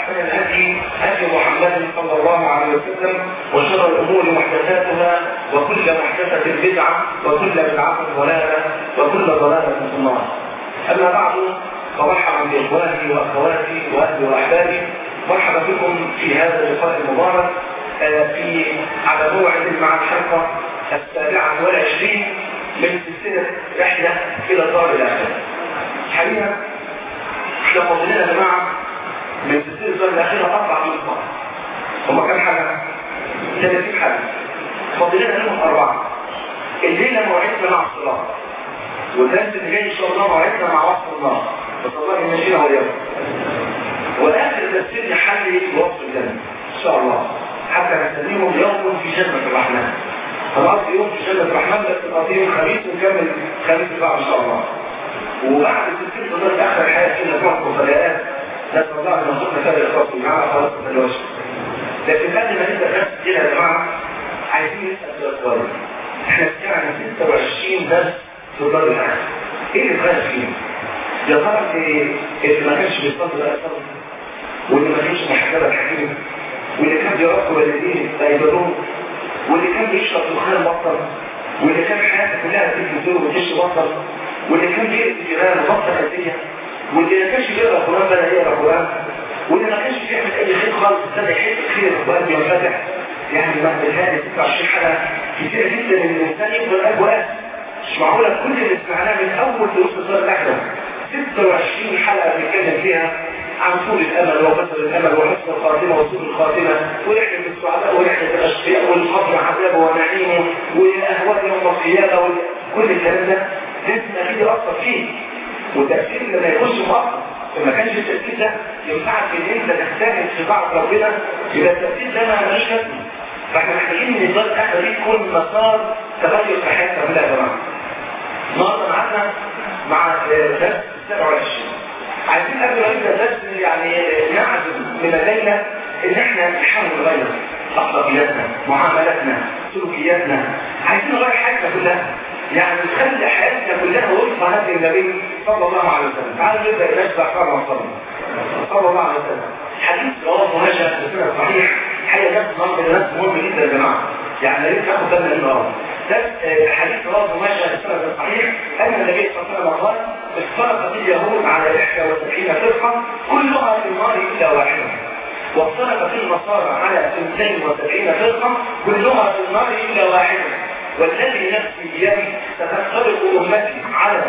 وأحسن الهدي هدي محمد صلى الله عليه وسلم وشر الأمور محدثاتها وكل محدثة بدعة وكل بدعة ضلالة وكل ضلالة في النار أما بعد فمرحبا بإخواني وأخواتي وأهلي وأحبابي مرحبا بكم في هذا اللقاء المبارك في على موعد مع الحلقة السابعة والعشرين من سلسلة رحلة إلى الدار الآخرة. حقيقة احنا فاضلين يا جماعة من سلسلة الدار الآخرة أربع نقط. هما كام حاجة؟ 30 حاجة. فاضلين منهم أربعة. الليلة موعدنا مع الصلاة. والدرس اللي جاي إن شاء الله موعدنا مع وصف النار. بس الله يمشينا وياكم. وآخر تفسير نحلي وصف الجنة. إن شاء الله. حتى نسميهم يوم في جنة الرحمن. خلاص يوم في جنة الرحمن بس نقضيهم خميس ونكمل خميس بقى ان شاء الله وبعد ستين دولار اخر الحياة كنا نروح مفاجآت نسأل الله ان نرزقنا فيها الاخلاص والجماعة خلاص ما تلوش لكن قبل ما نبدا درس كده يا جماعة عايزين نسأل سؤال كويس احنا سمعنا 26 درس في الدار الاخر ايه اللي اتغير فيهم؟ يا ترى اللي ما كانش بيصلي بقى يصلي واللي ما كانش محجبة حكيم واللي كان بيراقب والديه بيبروه واللي كان بيشرب دخان بطل واللي كان حياته كلها تلفزيون وتش بطل واللي كان بيقرا جيران وبطل أذية واللي ما كانش بيقرا قرآن بدا يقرا قرآن واللي ما كانش بيعمل أي خير خالص ابتدى يحس الخير وقلبه ينفتح يعني بعد هذه 26 حلقة كتير جدا ان الإنسان يفضل قلبه قاسي مش معقولة كل اللي سمعناه من أول دروس الصلاة الأحدث 26 حلقة بنتكلم فيها عن طول الامل وقصر الامل وحسن الخاتمه وسوء الخاتمه ورحله السعداء ورحله الاشقياء والقبر عذابه ونعيمه واهوال يوم القيامه وكل الكلام ده لازم اكيد ياثر فيه والتاثير لما يخش مؤثر فما كانش التاثير ده ينفعك ان انت تجتهد في طاعه ربنا يبقى التاثير ده ما ملوش لازمه فاحنا محتاجين ان الدار الاخره دي تكون مسار تغير في حياتنا كلها يا جماعه النهارده معانا مع درس 27 عايزين قبل ما نبدا درس يعني نعزم من الليله ان احنا نحاول نغير اخلاقياتنا معاملاتنا سلوكياتنا عايزين نغير حياتنا كلها يعني نخلي حياتنا كلها وفق هدي النبي صلى الله عليه وسلم تعالوا نبدا نشبع كما صلى صلى الله عليه وسلم حديث رواه مهاجر بسنه صحيح حاجه نفس الامر نفس مهم جدا يا جماعه يعني لازم تاخد بالنا منه ده حديث رواه مهاجر بسنه صحيح ان النبي صلى الله عليه وسلم قال افترقت اليهود على 71 فرقة كلها في النار إلا واحدة وافترقت النصارى على 72 فرقة كلها في النار إلا واحدة والذي نفسي بيدي ستفترق أمتي على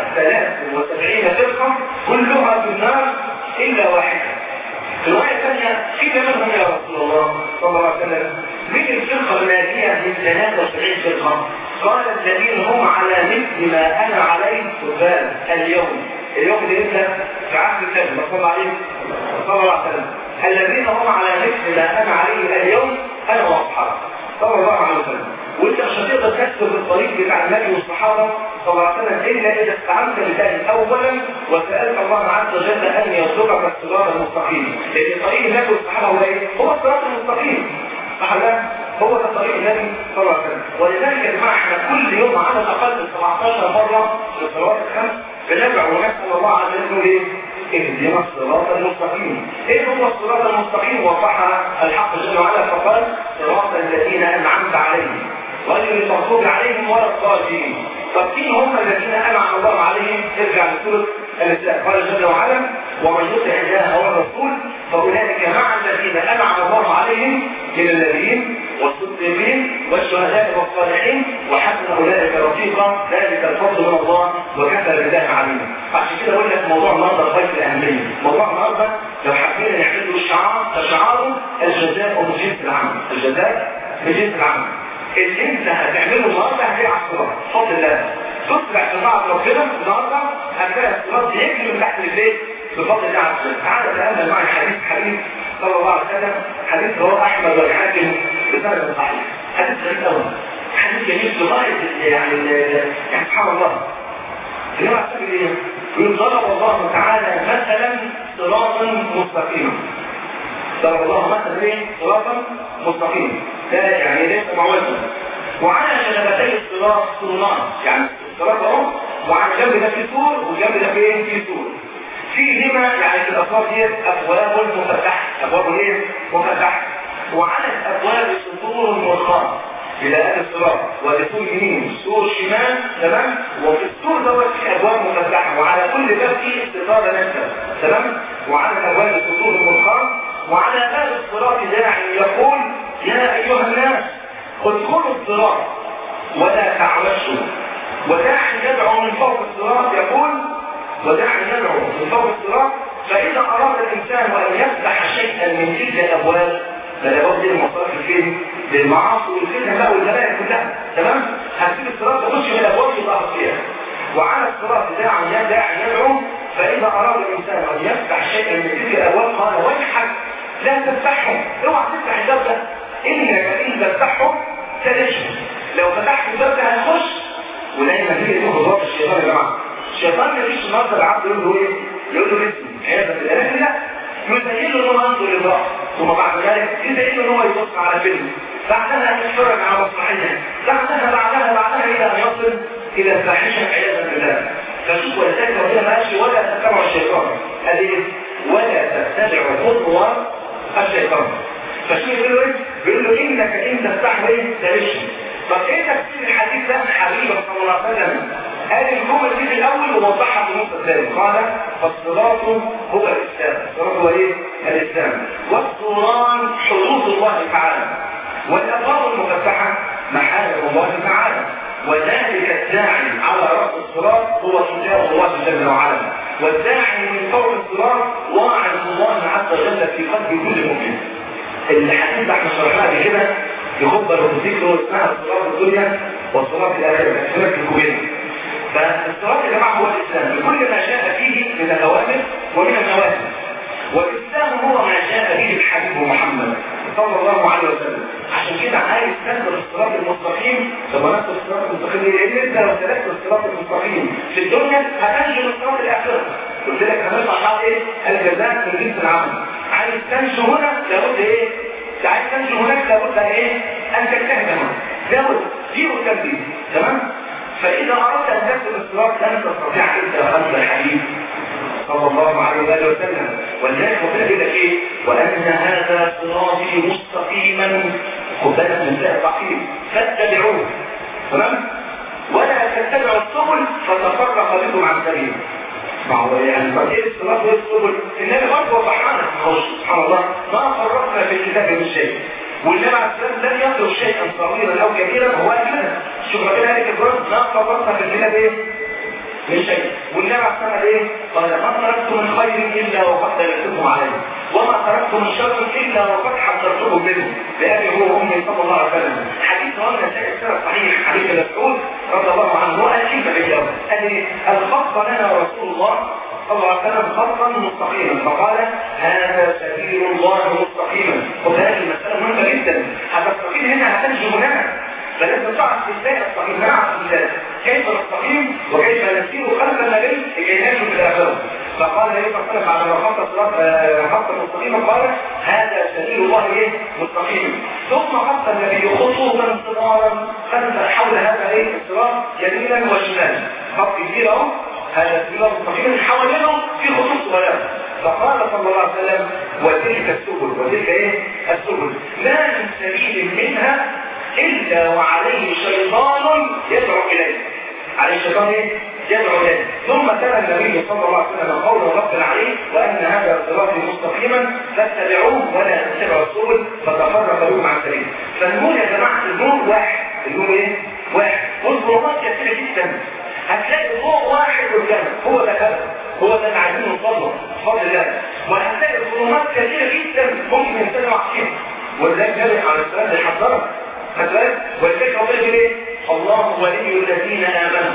73 فرقة كلها في النار إلا واحدة رواية ثانية قيل منهم يا رسول الله صلى الله عليه وسلم من الفرقة الناجية من 73 فرقة قال الذين هم على مثل ما انا عليه سبحان اليوم اليوم ده امتى في عهد النبي صلى الله عليه صلى الله عليه وسلم الذين هم على مثل ما انا عليه اليوم انا واصحابي صلى الله عليه وسلم وانت مش هتقدر تكتب الطريق بتاع النبي والصحابه صلى الله عليه وسلم الا اذا استعنت بالله اولا وسالت الله عز وجل ان يرزقك الصراط المستقيم لان طريق النبي والصحابه هو ايه؟ هو الصراط المستقيم صح هو ده طريق النبي صلى الله عليه وسلم ولذلك يا جماعه احنا كل يوم على الاقل 17 مره في الصلوات الخمس بنرجع ونسال الله عز وجل ايه؟ اهدنا الصراط المستقيم ايه هو الصراط المستقيم وضحها الحق جل وعلا فقال صراط الذين انعمت عليهم غير المغضوب عليهم ولا الضالين طب مين هم الذين انعم الله عليهم ارجع لسوره النساء قال جل وعلا ومن يطع الله والرسول فاولئك مع الذين انعم الله عليهم من النبيين والصديقين والشهداء والصالحين وحسن اولئك رفيقا ذلك الفضل من الله وكفى بالله عليما عشان كده اقول لك موضوع النهارده غايه الاهميه موضوع النهارده لو حبينا نعمل له الشعار فشعاره الجزاء بجنس العمل الجزاء بجنس العمل اللي انت هتعمله النهارده هتلاقي على الصراط بفضل الله تصبح في طاعه ربنا النهارده هتلاقي الصراط بيجري من تحت رجليك بفضل الله عز وجل تعالى تامل معي حديث حديث صلى الله عليه وسلم حديث رواه احمد والحاكم بسند صحيح حديث غريب قوي حديث جميل لغايه يعني يعني سبحان الله النبي عليه الصلاه ايه؟ يقول ضرب الله تعالى مثلا صراطا مستقيما ضرب الله مثلا ايه؟ صراطا مستقيما ده يعني ليس موازنا وعلى جنبتي الصراط سوران يعني الصراط اهو وعلى الجنب ده في سور والجنب ده في ايه؟ في سور فيهما يعني في الاسرار دي ابواب مفتحه ابواب ايه مفتحه وعلى الابواب سطور مرخاه الى اهل الصراط ولسور يمين سور شمال تمام وفي السور دوت في ابواب مفتحه وعلى كل باب فيه استطاله نفسه تمام وعلى الابواب سطور مرخاه وعلى باب الصراط داعي يقول يا ايها الناس ادخلوا الصراط ولا تعرشوا وداعي يدعو من فوق الصراط يقول وداعي يدعو من فوق الصراط فإذا أراد الإنسان أن يفتح شيئا من تلك الأبواب فالأبواب دي المصارف فين؟ للمعاصي والفتن بقى والبلايا كلها تمام؟ هتسيب الصراط تخش من الأبواب يبقى فيها وعلى الصراط داعي داعي يدعو فإذا أراد الإنسان أن يفتح شيئا من تلك الأبواب قال ويحك لا تفتحه اوعى تفتح الباب ده إنك إن تفتحه تدشه لو فتحت الباب ده هتخش ودايما هي دي خطوات الشيطان يا جماعه الشيطان ما يجيش النهارده العبد يقول له ايه؟ يقول له اسم عياذا بالله لا يزين له ان هو ينظر للرأس ثم بعد ذلك يزين له ان هو يبص على فيلم بعدها يتفرج على مسرحيه بعدها بعدها بعدها الى ان يصل الى الفاحشه عياذا بالله فشوف ولذلك ربنا ما قالش ولا تتبعوا الشيطان قال ايه؟ ولا تتبعوا خطوات الشيطان فشوف يقول له ايه؟ بيقول له انك ان تفتح ايه؟ تلش طب ايه تفسير الحديث ده حبيبه صلى الله عليه وسلم قال الجمل دي في الاول ووضحها في النص الثاني قال فالصراط هو الاسلام الصراط هو ايه الاسلام والصوران حدود الله تعالى والابواب المفتحه محارم الله تعالى وذلك الداعي على راس الصراط هو كتاب الله جل وعلا والداعي من فوق الصراط واعظ الله عز وجل في قلب كل مؤمن الحديث ده احنا شرحناه قبل كده يخبر وتذكر اسمها الصراط الدنيا والصراط الاخره سنه الكوبين فالصراط يا جماعه هو الاسلام بكل ما جاء فيه من الاوامر ومن النواهي والاسلام هو ما جاء به الحبيب محمد صلى الله عليه وسلم عشان كده عايز تنزل الصراط المستقيم طب انا الصراط المستقيم لان انت لو سلكت الصراط المستقيم في الدنيا هتنجو الصراط الاخره قلت لك هنرفع شعار ايه الجزاء من جنس العمل عايز تنجو هنا لابد ايه عايز تنجو هناك لابد ايه ان تجتهد هنا لابد دي والتنفيذ تمام فإذا أردت أن تكتب الصراط لن تستطيع إلا خلف الحديث صلى الله عليه وآله وسلم ولذلك ربنا يقول لك إيه؟ وأن هذا صراطي مستقيما خد بالك من ده التعقيم فاتبعوه تمام؟ ولا تتبعوا السبل فتفرق بكم عن سبيله ما هو يعني طب ايه الصراط وايه السبل؟ النبي برضه وضحنا سبحان الله ما فرقنا في الكتاب من شيء والنبي عليه السلام لم يترك شيئا صغيرا او كبيرا هو كده شوف ربنا قال القران ما فرطنا في الكتاب ايه من شيء والنبي عليه السلام ايه قال ما تركت من خير الا وقد دللتكم عليه وما تركت من شر الا وقد حذرتكم منه لابي هو امي صلى الله عليه وسلم حديث رواه النسائي السنه صحيح حديث مسعود رضي الله عنه قال كيف بالجواب قال ايه الخط لنا رسول الله صلى الله عليه وسلم خطا مستقيما فقال هذا سبيل الله مستقيما وهذه المسألة مهمة جدا هتستقيم هنا هتنجو هناك فلازم تعرف ازاي الصحيح نعرف ازاي كيف نستقيم وكيف نسير خلف النبي لكي ننجو في الاخره فقال النبي صلى الله عليه وسلم بعد ما خط الصراط خط مستقيما قال هذا سبيل الله ايه مستقيم ثم خط النبي خطوطا صغارا خلف حول هذا ايه الصراط يمينا وشمالا خط كبير اهو هذا السبيل المستقيم حوالينه في خطوط صغيره فقال صلى الله عليه وسلم وتلك السبل وتلك ايه السبل ما من سبيل منها الا وعليه شيطان يدعو اليه عليه الشيطان ايه يدعو اليه ثم تلا النبي صلى الله عليه وسلم قول رب عليه وان هذا صراطي مستقيما فاتبعوه ولا تتبعوا السبل فتفرق بكم عن سبيل فالنور يا جماعه النور واحد النور ايه واحد والظلمات كثيره جدا هتلاقي ضوء واحد قدامك هو ده كذا هو ده اللي عايزين نوصله بفضل الله وهتلاقي ظلمات كثيره جدا ممكن الانسان يقع فيها ولذلك النبي عليه السلام بيحذرك خد بالك ولذلك هو بيقول ايه الله ولي الذين امنوا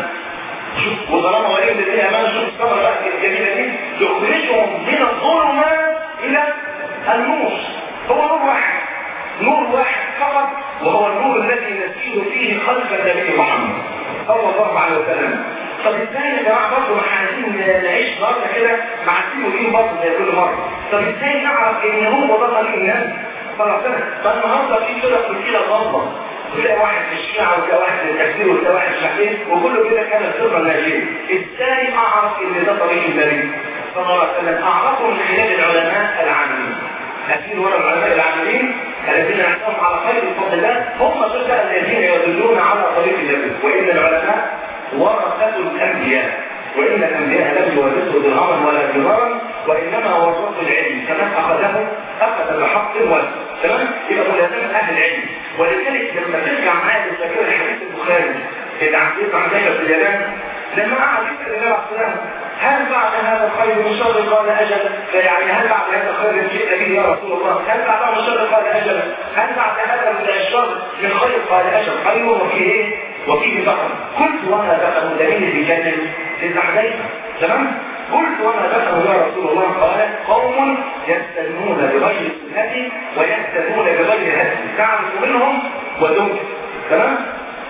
شوف وطالما ولي الذين امنوا شوف الصبر بقى الجميله دي يخرجهم من الظلمات الى النور هو نور واحد نور واحد فقط وهو النور الذي نسير فيه خلف النبي محمد صلى الله عليه وسلم طب ازاي يا جماعه برضه ما احنا عايزين نعيش برضه كده مع السين برضه زي كل مره طب ازاي نعرف ان هو ده طريق النبي صلى الله عليه وسلم فالنهارده في فرق كتيره غلطه وتلاقي واحد في الشيعة وتلاقي واحد في التكفير وتلاقي واحد في الشحيح وكله كده كان الفرقه الناجيه ازاي اعرف ان ده طريق النبي صلى الله عليه وسلم اعرفهم من خلال العلماء العاملين اكيد ورا العلماء العاملين الذين نحكمهم على خير فضل الله هم دول الذين يدلون على طريق النبي وان العلماء ورثه الانبياء وان الانبياء لم يورثوا درهما ولا دينارا وانما ورثوا العلم فمن اخذه اخذ بحق وزن تمام يبقى ملازمه اهل العلم ولذلك لما ترجع معايا للذاكره الحديث البخاري اللي عن سيدنا عزيزه في اليابان لما قعد يسال النبي عليه الصلاه هل بعد هذا الخير من شر قال اجل فيعني هل بعد هذا الخير جئت به يا رسول الله هل بعد من شر قال اجل هل بعد هذا من الشر من خير قال اجل خير وفيه ايه وفيه بقر قلت وما بقر دليل في جنه سيدنا حذيفه تمام قلت وما بقر يا رسول الله قال قوم يستنون بغير سنتي ويستنون بغير هدي تعرف منهم ودون تمام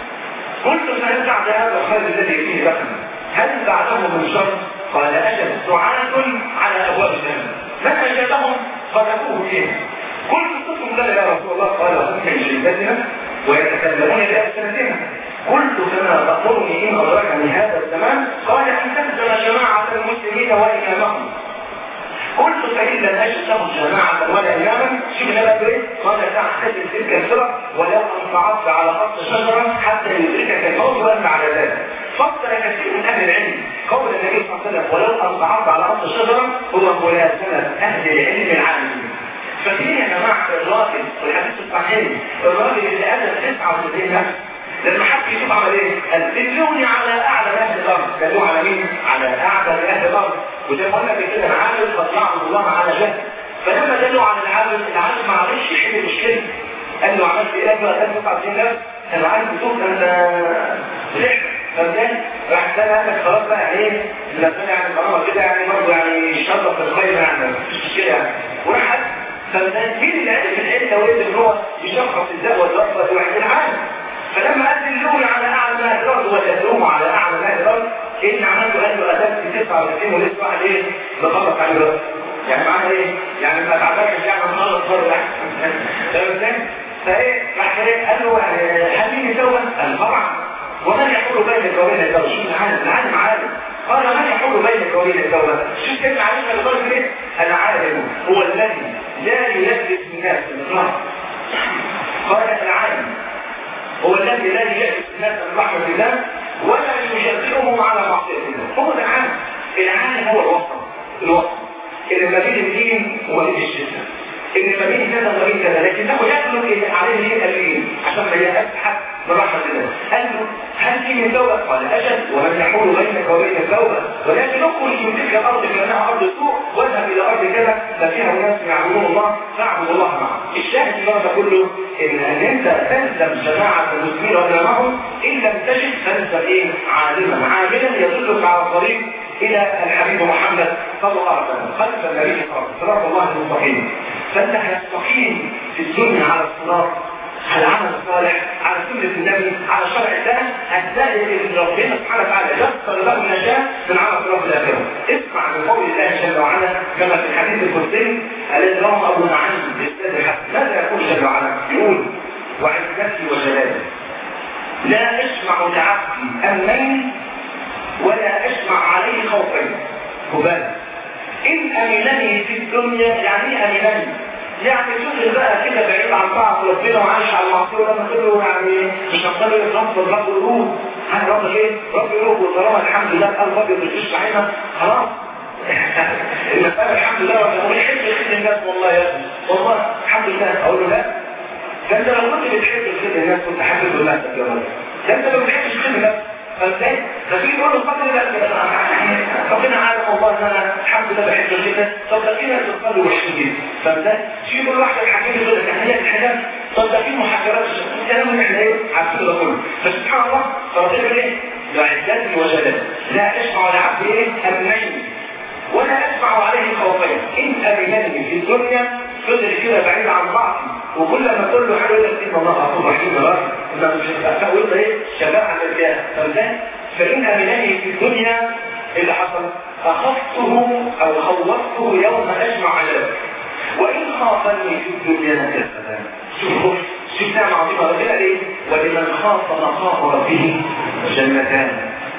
قلت فهل بعد هذا الخير الذي فيه بقر هل بعده من شر قال أجل دعاة على أبواب الجنة من أجابهم قذفوه فيها قلت صدقهم لنا يا رسول الله قال هم من شدتنا ويتكلمون بألسنتنا قلت كما تقولني إن أدركني هذا الزمان قال أن تهزم جماعة المسلمين وإمامهم قلت فإن لم أجد لهم جماعة ولا إماما شوف لك إيه؟ قال تعتزل تلك الفرق ولو أن صعدت على خط شجرة حتى يدركك الموت وأنت على ذلك فصل كثير من أهل العلم قول النبي صلى الله عليه وسلم ولو أن صعدت على خط شجرة هو ملازمة أهل العلم العالمين ففين يا جماعة الراجل والحديث الصحيح الراجل اللي أدى 99 نفس لما حد يشوف عمل ايه؟ قال دلوني على اعلى اهل الارض، دلوه على مين؟ على اعلى اهل الارض، وزي ما قلنا قبل كده العالم قد يعبد الله على جهل. فلما دلوا على العالم، العالم ما عرفش يحل المشكله. قال له عملت ايه؟ قال له قال 99 نفس، كان عارف بتقول انت فرحت فازاي؟ راح سال قال لك خلاص بقى يعني ايه؟ الناس يعني طالما كده يعني برضه يعني شرف الخير يعني مفيش مشكله يعني. وراح حد فازاي؟ مين اللي عرف العلم وقدر ان هو يشخص الدواء والرفض واحد العالم؟ فلما قال دلوني على اعلى ما الارض وتدلوه على اعلى ما الارض ان عملت قال له ادبت 99 ولسه واحد ايه بخلص على الارض يعني معنى ايه؟ يعني ما تعبكش يعني خالص بره فاهم ازاي؟ فايه راح قال له هل لي توبه؟ قال طبعا ومن يحول بينك وبين التوبه؟ شوف العالم العالم عالم قال من يحول بينك وبين التوبه؟ شوف كلمه عليك اللي قال ايه؟ العالم هو الذي لا يلبس الناس بالاطلاق قال العالم هو الذي لا يأتي الناس من رحمة الله ولا يجزئهم على معصية الله هو ده العالم العالم هو الوسط الوسط اللي ما بين الدين وما بين الشرك اللي ما بين كذا وما بين كذا لكنه يخلق عليه ليه قليل عشان ما يأس حد من رحمة الله قال له هل في من توبة؟ قال أجل ومن يحول بينك وبين التوبة ولكن اخرج من تلك الأرض كأنها أرض سوء واذهب إلى أرض كذا ففيها أناس يعبدون الله فاعبد الله معهم الشاهد في هذا كله إن أن أنت تلزم جماعة المسلمين وإمامهم إن لم تجد فلزم إيه؟ عالما عاملا يدلك على الطريق إلى الحبيب محمد صلى الله عليه وسلم خلف النبي صراط الله المستقيم فأنت هتستقيم في الدنيا على الصراط على العمل الصالح على سنة النبي على شرع الله هتلاقي ان ربنا سبحانه وتعالى يسر له النجاة من عمل صلاة الآخرة اسمع من قول الله جل وعلا كما في الحديث القدسي الذي رواه أبو نعيم بإسناد الحسن ماذا يقول جل وعلا؟ يقول وعزتي وجلالي لا أسمع لعبدي أمين ولا أسمع عليه خوفين خبال إن أمنني في الدنيا يعني أمنني يعني شغل بقى كده بعيد عن طاعة ربنا وعايش على المعصية ولما تقول له يعني مش هتقدر يتنصر رب الروح هل رب ايه؟ رب الروح وطالما الحمد لله قلب ابيض مفيش عينه خلاص المسألة الحمد لله رب الروح يحب يخدم الناس والله يا ابني والله الحمد لله اقول له لا ده انت لو كنت بتحب تخدم الناس كنت حابب نفسك يا راجل ده انت ما بتحبش تخدم نفسك فازاي؟ ففي يقول له فضل لا ربنا عارف والله ان انا الحمد لله بحب جدا طب ده في ناس بتصلي وحشين جدا فازاي؟ في كل واحده الحاجات دول هي الحاجات طب ده في محاكرات الكلام اللي احنا ايه عارفين ده كله فسبحان الله فربنا ايه؟ وعزتي وجلالي لا اسمع لعبد ايه؟ امنين ولا اسمع عليه خوفين ان امنني في الدنيا فضل كده بعيد عن بعض وكل ما تقول له حاجه يقول لك ان الله غفور رحيم يا راجل انت مش هتبقى وانت ايه شفاعه للجاه فازاي؟ فان امنني في الدنيا اللي حصل اخفته او خوفته يوم اجمع عذابك وان خافني في الدنيا نكسبا شوف شوف نعمة عظيمة ربنا ليه؟ ولمن خاف مقام ربه جنتان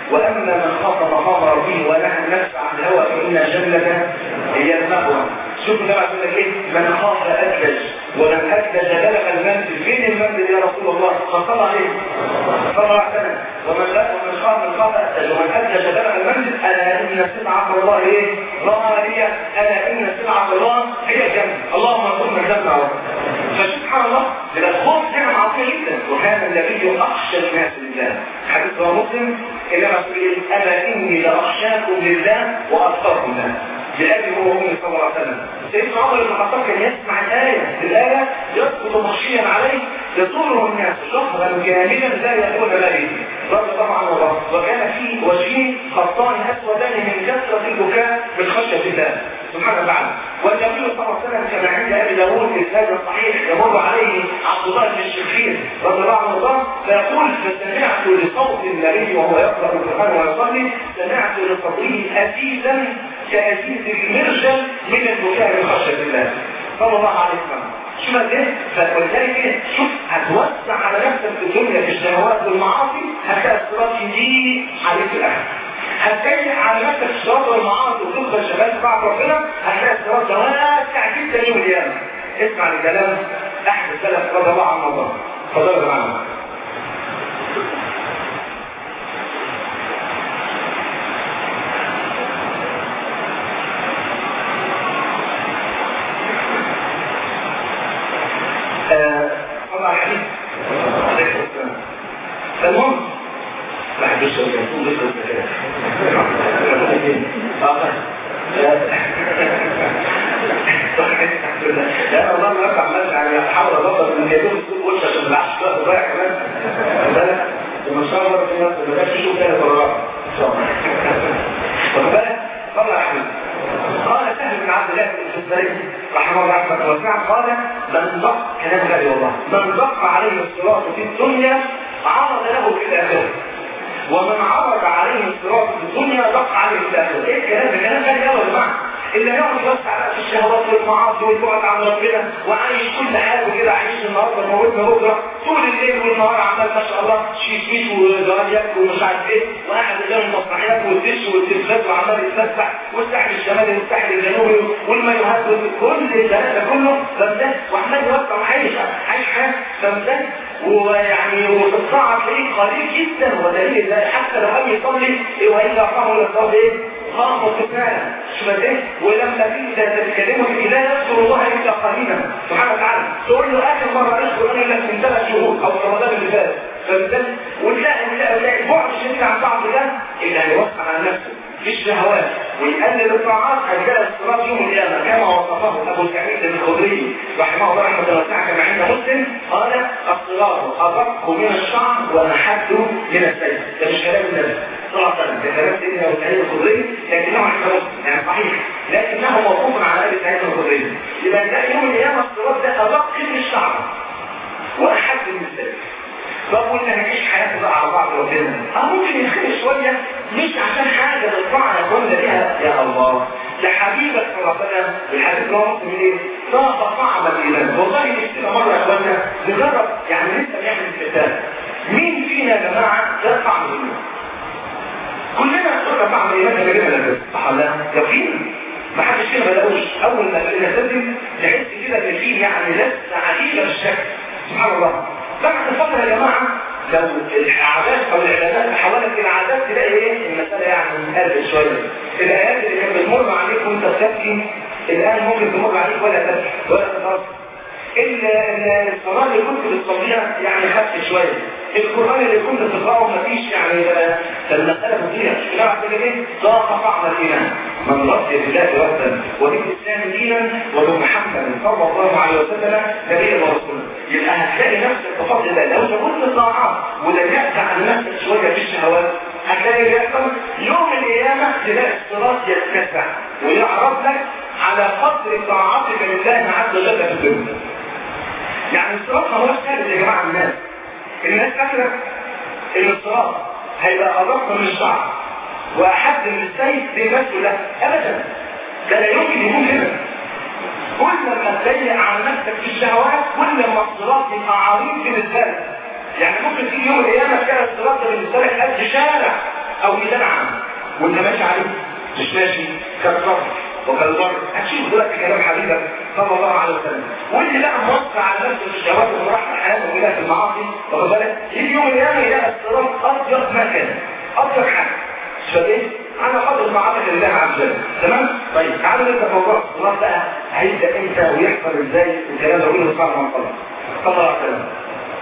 واما من خاف مقام ربه ونهى النفس عن الهوى فان الجنه هي المأوى شوف ده بعد لك ايه من خاف ادلج ومن ادلج بلغ المنزل فين المنزل يا رسول الله فصلى عليه صلى الله عليه وسلم ومن لا ومن خاف من خاف ادلج ومن ادلج بلغ المنزل الا ان سمعه الله ايه غاليه الا ان سمعه الله هي الجنه اللهم ارزقنا الجنه يا رب فسبحان الله يبقى الخوف نعمه عظيمه جدا وكان النبي اخشى الناس لله حديث رواه مسلم انما تقول الا اني لاخشاكم لله واتقاكم له لأبي هو أمي صلى الله عليه وسلم سيدنا عمر بن الخطاب كان يسمع الآية الآية يسقط مخشيا عليه يزوره الناس شهرا كاملا لا يقول له رضي الله عنه وارضاه وكان في وجهه خطان اسودان من كثره البكاء من خشيه الله سبحانه وتعالى والنبي صلى الله عليه وسلم كما عند ابي داوود اسناد صحيح يمر عليه عبد الله بن الشخير رضي الله عنه وارضاه فيقول فسمعت لصوت النبي وهو يقرا القران ويصلي سمعت لصوته اسيدا كاسيد المرجل من البكاء من خشيه الله صلى الله عليه وسلم شوف ازاي فولذلك ايه شوف هتوسع على نفسك في الدنيا في الشهوات والمعاصي هتلاقي الصراط يجي عليك الاخر هتجي على نفسك في الشهوات والمعاصي وتفضل شغال بعد ربنا هتلاقي الصراط ده واسع جدا يوم القيامه اسمع لكلام احد السلف رضي الله عنه وارضاه اتفضلوا يا جماعه طبعا حديث فالمهم ما حدش يقول لك لا والله ما ارفع مالك يعني احاول اضبط من يدوم تقول وش عشان ما العبش كده ضايع كمان بالك ومن شاء الله في ناس ما بقاش يشوف تاني قرارات ان شاء الله واخد بالك طلع يا حبيبي قال سهل بن عبد الله بن الزبير رحمه الله رحمه واسعه قال من ضق كلام غالي والله من ضق عليه الصراط في الدنيا عرض له في الاخره ومن عرض عليه الصراط في الدنيا ضق عليه في الاخره ايه الكلام ده كلام غالي قوي يا جماعه اللي يقعد يوسع في الشهوات والمعاصي والبعد عن ربنا وعايش كل حاجه كده عايش النهارده موتنا بكره طول الليل والنهار عمال ما شاء الله شيشيش وزواج ومش عارف ايه وقاعد قدام المسرحيات والدش والتلفاز وعمال يتفسح والساحل الشمالي والساحل الجنوبي والمايوهات كل الكلام ده كله فمزاج وعمال يوسع وعايش عايش حياه فمزاج ويعني وفي الساعه تلاقيه قليل جدا ودليل ده حتى لو قام يصلي والا فهو يصلي ايه؟ خاف وكفايه شو ايه ولما تيجي تتكلموا في لا يذكر الله الا قليلا سبحانه وتعالى تقول له اخر مره اذكر انا لك من ثلاث شهور او رمضان اللي فات فبالتالي وتلاقي تلاقي البعد الشديد عن بعض ده اللي هيوسع على نفسه في الشهوات ويقلل الطاعات هتلاقي الصراط يوم القيامه كما وصفه ابو سعيد الخدري رحمه الله رحمه واسعه كما عند مسلم قال الصراط ادق من الشعر وانحد من السيف ده مش كلام النبي صلى الله عليه وسلم ده كلام سيدنا ابو سعيد الخدري لكنه عند مسلم يعني صحيح لكنه موقوف على ابي سعيد الخدري يبقى ده يوم القيامه الصراط ده ادق من الشعر واحد من السيف طب وانت هنعيش حياتنا بقى على بعض ربنا اه ممكن يختلف شويه مش عشان حاجه نطلعنا كنا بيها يا الله ده حبيبك صلى الله عليه وسلم الحديث ده من ايه؟ ذاق طعم الايمان والله نفسنا مره يا اخوانا نجرب يعني لسه بنعمل استفتاء مين فينا يا جماعه ذاق طعم الايمان؟ كلنا ذاق طعم الايمان ده جبنا لك صح ولا لا؟ يقين ما حدش فينا ما لاقوش اول ما بقينا نسلم تحس كده ان في يعني لسه عجيبه بالشكل سبحان الله بعد فترة يا جماعة لو العادات او الاعلانات تحولت الى عادات تلاقي ايه المسألة يعني قلبت شوية الايات اللي كانت بتمر عليك وانت بتبكي الان ممكن تمر عليك ولا تبكي ولا تترص الصلاة اللي كنت بتصليها يعني خدت شوية القرآن اللي كنت بتقرأه مفيش يعني ده المسألة مدينة لا بعد كده ايه ضاق طعم الإيمان من رضي بالله ربا وبالإسلام دينا وبمحمد صلى الله عليه وسلم نبيا ورسولا يبقى هتلاقي نفسك بفضل الله لو زودت الطاعات ولجأت عن نفسك شوية في الشهوات هتلاقي اللي يحصل يوم القيامة تلاقي الصراط يتسع ويعرض لك على قدر طاعتك لله عز وجل في الدنيا يعني الصراط ما هوش ثابت يا جماعه الناس الناس فاكره ان الصراط هيبقى ادق من الشعر واحد من السيف بيمثل له ابدا ده لا يمكن يكون كده كل ما تضيق على نفسك في الشهوات كل ما الصراط يبقى عريض بالنسبه لك يعني ممكن تيجي يوم القيامه تلاقي الصراط ده بالنسبه لك قد شارع او ميدان عام وانت ماشي عليه مش ماشي كالصبر وكالبر هتشوف دلوقتي كلام حبيبك صلى الله عليه وسلم واللي بقى موقع على نفسه في الشهوات وراح حياته كلها في المعاصي واخد بالك يجي يوم القيامه يلاقي الصراط اضيق ما كان اضيق حاجه فايه على قدر معرفه الله عز وجل تمام طيب تعالوا نبدا موضوع الصراط بقى هيبدا امتى ويحصل ازاي والكلام ده كله صار مع صلى الله عليه وسلم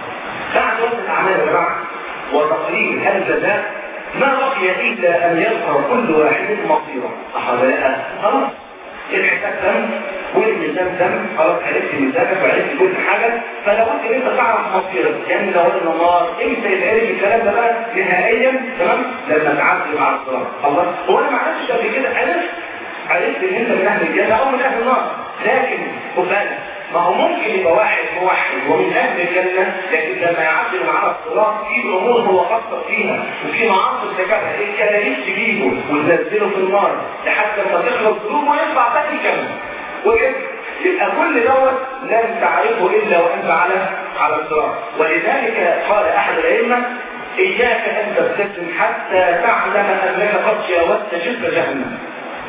بعد وقت الاعمال يا جماعه وتقرير هذا الجزاء ما بقي الا ان يظهر كل واحد مصيره صح ولا لا خلاص الحساب تم والميزان تم خلاص عرفت ميزانك وعرفت كل حاجه فلابد ان انت تعرف مصيرك لان لو قلنا النار امتى يتعرف الكلام ده بقى نهائيا تمام لما تعدي مع الصراط الله هو انا ما عرفتش قبل كده عرفت عرفت ان انت من اهل الجنه او من اهل النار لكن خد بالك ما هو ممكن يبقى واحد موحد ومن اهل الجنه لكن لما يعدي من على الصراط في امور هو خاصه فيها وفي معاصي ارتكبها ايه كان تجيبه وتنزله في النار لحتى لما تخلص ذنوبه ويطلع تاني الجنه وكده يبقى كل دوت لن تعرفه الا وانت على على الصراط ولذلك قال احد الائمه اياك ان تبتسم حتى تعلم انك قد جاوزت شرك جهنم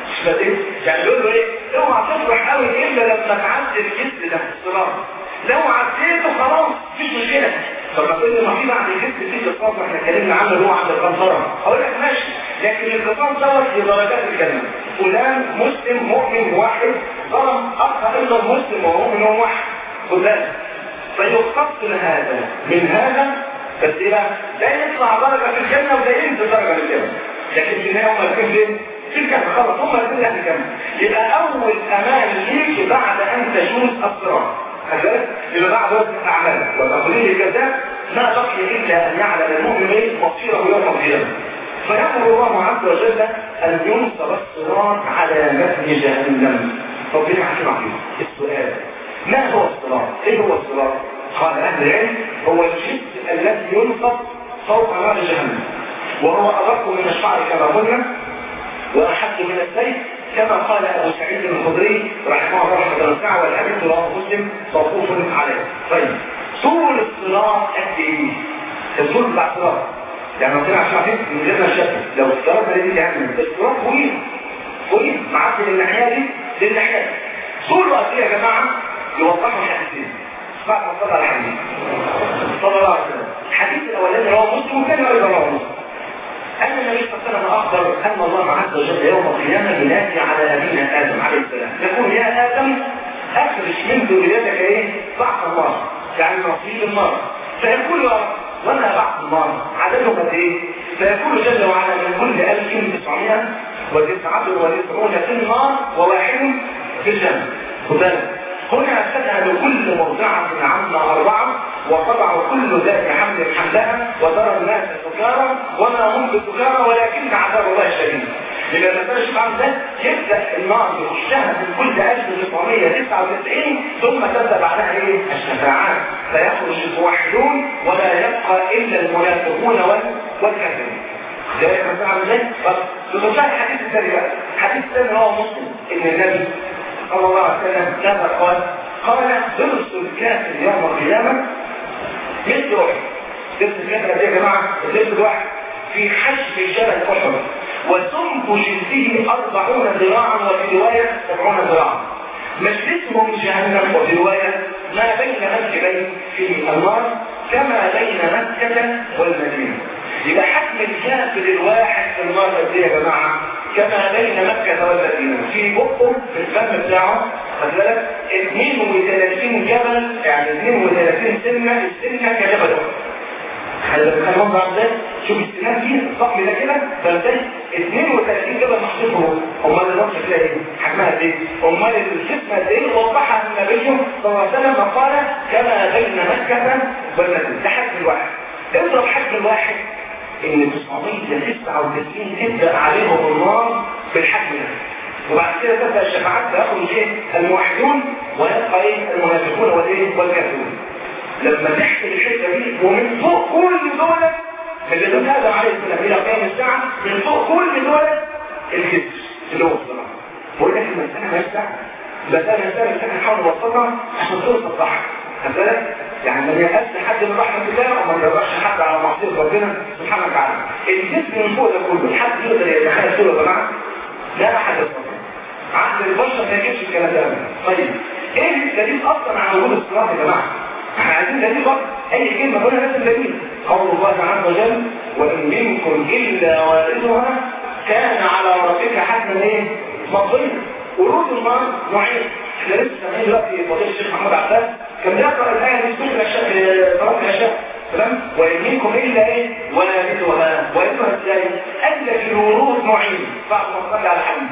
يعني يقول له ايه اوعى تفرح قوي الا لما تعدي الجسر ده الصراط لو عديته خلاص مفيش مشكله طب ما تقول لي ما في بعد الجسر في قصاص احنا اتكلمنا عنه اللي هو عند القنطره اقول لك ماشي لكن القصاص دوت في درجات الجنه فلان مسلم مؤمن واحد ظلم اخ ايضا مسلم ومؤمن واحد خد بالك فيقتصر هذا من هذا بس ايه بقى؟ ده يطلع درجه في الجنه وده ينزل درجه في الجنه لكن في النهايه هم الاثنين فين؟ في الجنه خلاص هم الاثنين اهل الجنه يبقى اول امان ليك بعد ان تجوز الصراط هكذا يبقى بعد وقت اعمالك وتقليل الجزاء ما بقي الا ان يعلم المؤمن مصيره يوم القيامه فيأمر الله عز وجل أن ينصب الصراط على متن جهنم ربنا حكيم عظيم السؤال ما هو الصراط؟ ايه هو الصراط؟ قال أهل العلم هو الجسم الذي ينصب فوق نار جهنم وهو أدق من الشعر كما قلنا وأحد من السيف كما قال أبو سعيد الخدري رحمه الله رحمه واسعة والحديث رواه مسلم موقوف عليه طيب طول الصراط قد ايه؟ الطول بتاع الصراط يعني ربنا عشان عارفين من غير ما نشكل لو الصراط ده دي يعني الصراط طويل طويل معدي من الناحيه دي للناحيه دي طوله قد ايه يا جماعه؟ يوضحوا الحديثين بعد ما صلى على الحديث صلى الله عليه وسلم الحديث الاولاني رواه مسلم وكان ايضا رواه مسلم أن النبي صلى الله عليه وسلم أخبر أن الله عز وجل يوم القيامة ينادي على أبينا آدم عليه السلام يقول يا آدم أخرج من ذريتك إيه؟ بعث النار يعني نصيب النار فيقول يا رب وما بعث النار عددهم قد إيه؟ فيقول جل وعلا من كل 1999 في النار وواحد في الجنة خد بالك هنا تذهب كل مرضعة عما أربعة وتضع كل ذات حمل حملها وترى الناس سكارى وما هم بسكارى ولكن عذاب الله شديد لما المسألة الشيخ عن ده يبدأ النار يخشها من كل 1999 ثم تبدأ بعدها ايه؟ الشفاعات فيخرج الموحدون ولا يبقى إلا المنافقون والكافرين ذلك مثلا عن ازاي؟ بس تتوقع الحديث الثاني بقى الحديث الثاني هو مسلم ان النبي صلى الله عليه وسلم ماذا قال؟ قال درس الكافر يوم القيامة مثل واحد درس الكافر يا جماعة درس الواحد في حشف جبل أحد وسمك جلده أربعون ذراعا وفي رواية سبعون ذراعا مجلسهم جهنم وفي رواية ما بين مسجدين في النار كما بين مكة والمدينة يبقى حكم الكافر الواحد في النار قد ايه يا جماعه كما بين مكة والمدينة في بقه في الفم بتاعه خد بالك 32 جبل يعني 32 سنة السنة كجبل خلي بالك خلي بالك ازاي شوف السنان دي الضخم ده كده فازاي 32 جبل محطوطهم امال الوقت شكلها ايه حجمها قد ايه امال الجسم قد ايه وضحها النبي صلى الله عليه وسلم فقال كما بين مكة والمدينة ده حجم الواحد اضرب حجم الواحد ان 999 تبدا عليهم النار بالحجم ده وبعد كده تبدا الشفاعات فيخرج ايه الموحدون ويبقى ايه المنافقون والايه والكافرون لما تحكي الحته دي ومن فوق كل دول اللي من ادم عليه السلام الى قيام الساعه من فوق كل دول الجسم اللي هو الصلاه بقول لك المساله ما يستعمل بس انا مساله انا هحاول اوصلها عشان توصل صح بالك يعني ما يأذي حد من رحمة الله وما يقدرش حد على معصية ربنا سبحانه وتعالى الجسم من فوق ده كله حد يقدر يتخيل كله يا جماعة لا أحد يستطيع عقل البشر ما يجيبش الكلام ده طيب ايه الدليل اصلا على وجود الصراط يا جماعه احنا عايزين دليل بقى اي كلمه قلنا لازم دليل قول الله عز وجل وان منكم الا واردها كان على ربك حتما ايه مقضيا ورود النار نوعين احنا لسه سامعين دلوقتي فضيله الشيخ محمود عباس كان بيقرا الايه دي في الاشياء في صلاه العشاء تمام وان منكم الا ايه واردها واردها ازاي؟ قال لك الورود نوعين بعد ما صلى على الحديث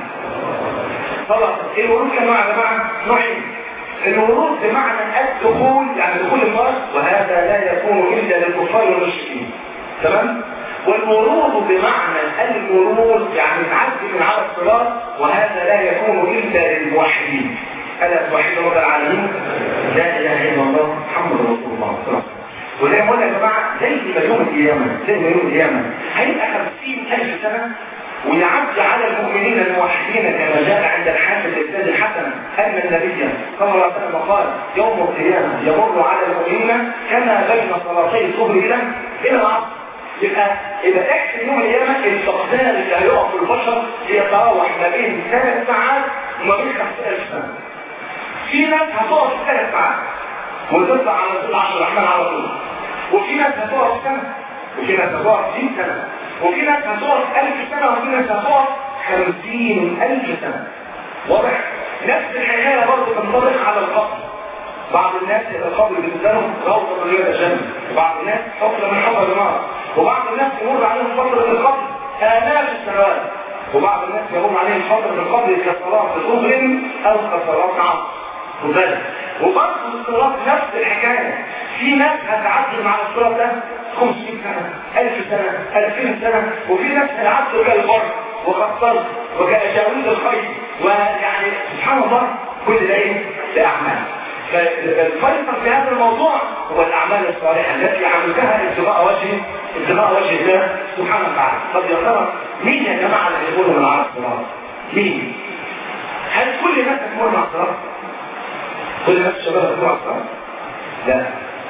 خلاص الورود كم نوع يا جماعه نوعين الورود بمعنى الدخول يعني دخول النار وهذا لا يكون الا للكفار والمشركين تمام والورود بمعنى الورود يعني تعدي من على الصراط وهذا لا يكون الا للموحدين الا توحدوا رب العالمين لا اله الا الله محمد رسول الله صلى الله عليه وسلم وزي ما قلنا يا جماعه زي ما يوم القيامه زي ما يوم القيامه هيبقى 50000 سنه ويعد على المؤمنين الموحدين كما جاء عند الحافظ الإسناد الحسن أن النبي صلى الله عليه وسلم قال يوم القيامة يمر على المؤمنين كما بين صلاتي الظهر إلى إلى العصر يبقى إذا احسن يوم القيامة الفقدان اللي هيقع في البشر يتراوح ما بين ثلاث ساعات وما بين 5000 سنة. في ناس هتقف في ثلاث ساعات وتطلع على طول 10 الرحمن على طول. وفي ناس هتقف سنة وفي ناس هتقف 60 سنة وفي ناس هتقف ألف سنة وفي ناس هتقف خمسين ألف سنة واضح؟ نفس الحكاية برضه تنطبق على القبر بعض الناس يبقى القبر بالنسبة لهم روضة من رياض الجنة وبعض الناس حفرة من حفر النار وبعض الناس يمر عليهم فترة القبر آلاف السنوات وبعض الناس يمر عليهم فترة القبر كصلاة ظهر أو كصلاة عصر وبالك وبرضه الصراط نفس الحكاية في ناس هتعدي على الصراط ده 500 سنة 1000 سنة 2000 سنة وفي ناس هتعدي كالبر وكالصلب وكأجاويل الخير ويعني سبحان الله كل ده ايه؟ ده أعمال فالفيصل في هذا الموضوع هو الأعمال الصالحة التي عملتها ابتغاء وجه ابتغاء وجه الله سبحانه وتعالى طب يا ترى مين يا جماعة اللي يقولوا من على الصراط؟ مين؟ هل كل الناس تمر مع الصراط؟ كل الناس الشباب تمر على الصراط؟ لا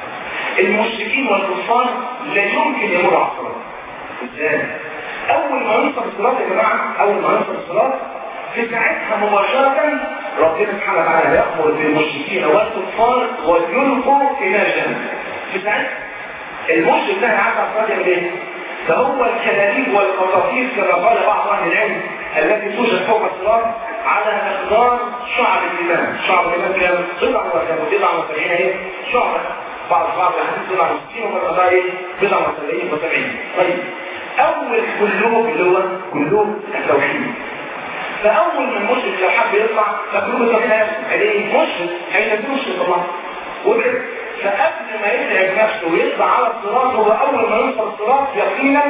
المشركين والكفار لا يمكن يمر على الصراط ازاي؟ اول ما ينصب الصراط يا جماعه اول ما ينصب الصراط في ساعتها مباشرة ربنا سبحانه وتعالى يأمر بالمشركين والكفار ويلقوا في نار جهنم في ساعتها المشرك ده عارف الصراط يعمل ايه؟ فهو الكلاليب والقطاطيف كما قال بعض اهل العلم التي توجد فوق الصراط على مقدار شعب الايمان شعب الايمان كام؟ بضع وسبعين بضع وسبعين ايه؟ شعبة بعض بعض الحديث بضع وستين ومرة ايه؟ بضع وسبعين وسبعين طيب اول كلوب اللي هو كلوب التوحيد فاول ما المشرك لو حب يطلع فكلوب التوحيد عليه مشرك هينزله مشرك الله وكده فقبل ما يتعب نفسه ويطلع على الصراط هو اول ما يوصل الصراط يقينا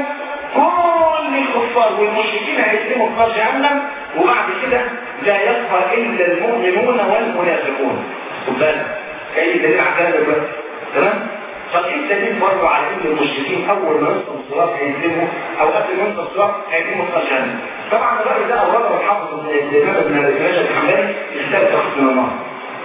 كل الكفار والمشركين هيسلموا في نار جهنم وبعد كده لا يبقى الا المؤمنون والمنافقون خد بالك اي دليل على كده دلوقتي تمام طب ايه الدليل برضه على ان المشركين اول ما يوصلوا الصراط هيسلموا او قبل ما يوصلوا الصراط هيسلموا في نار جهنم طبعا الراي ده اورده الحافظ الامام ابن الرجاج الحنبلي في كتاب تخص من النار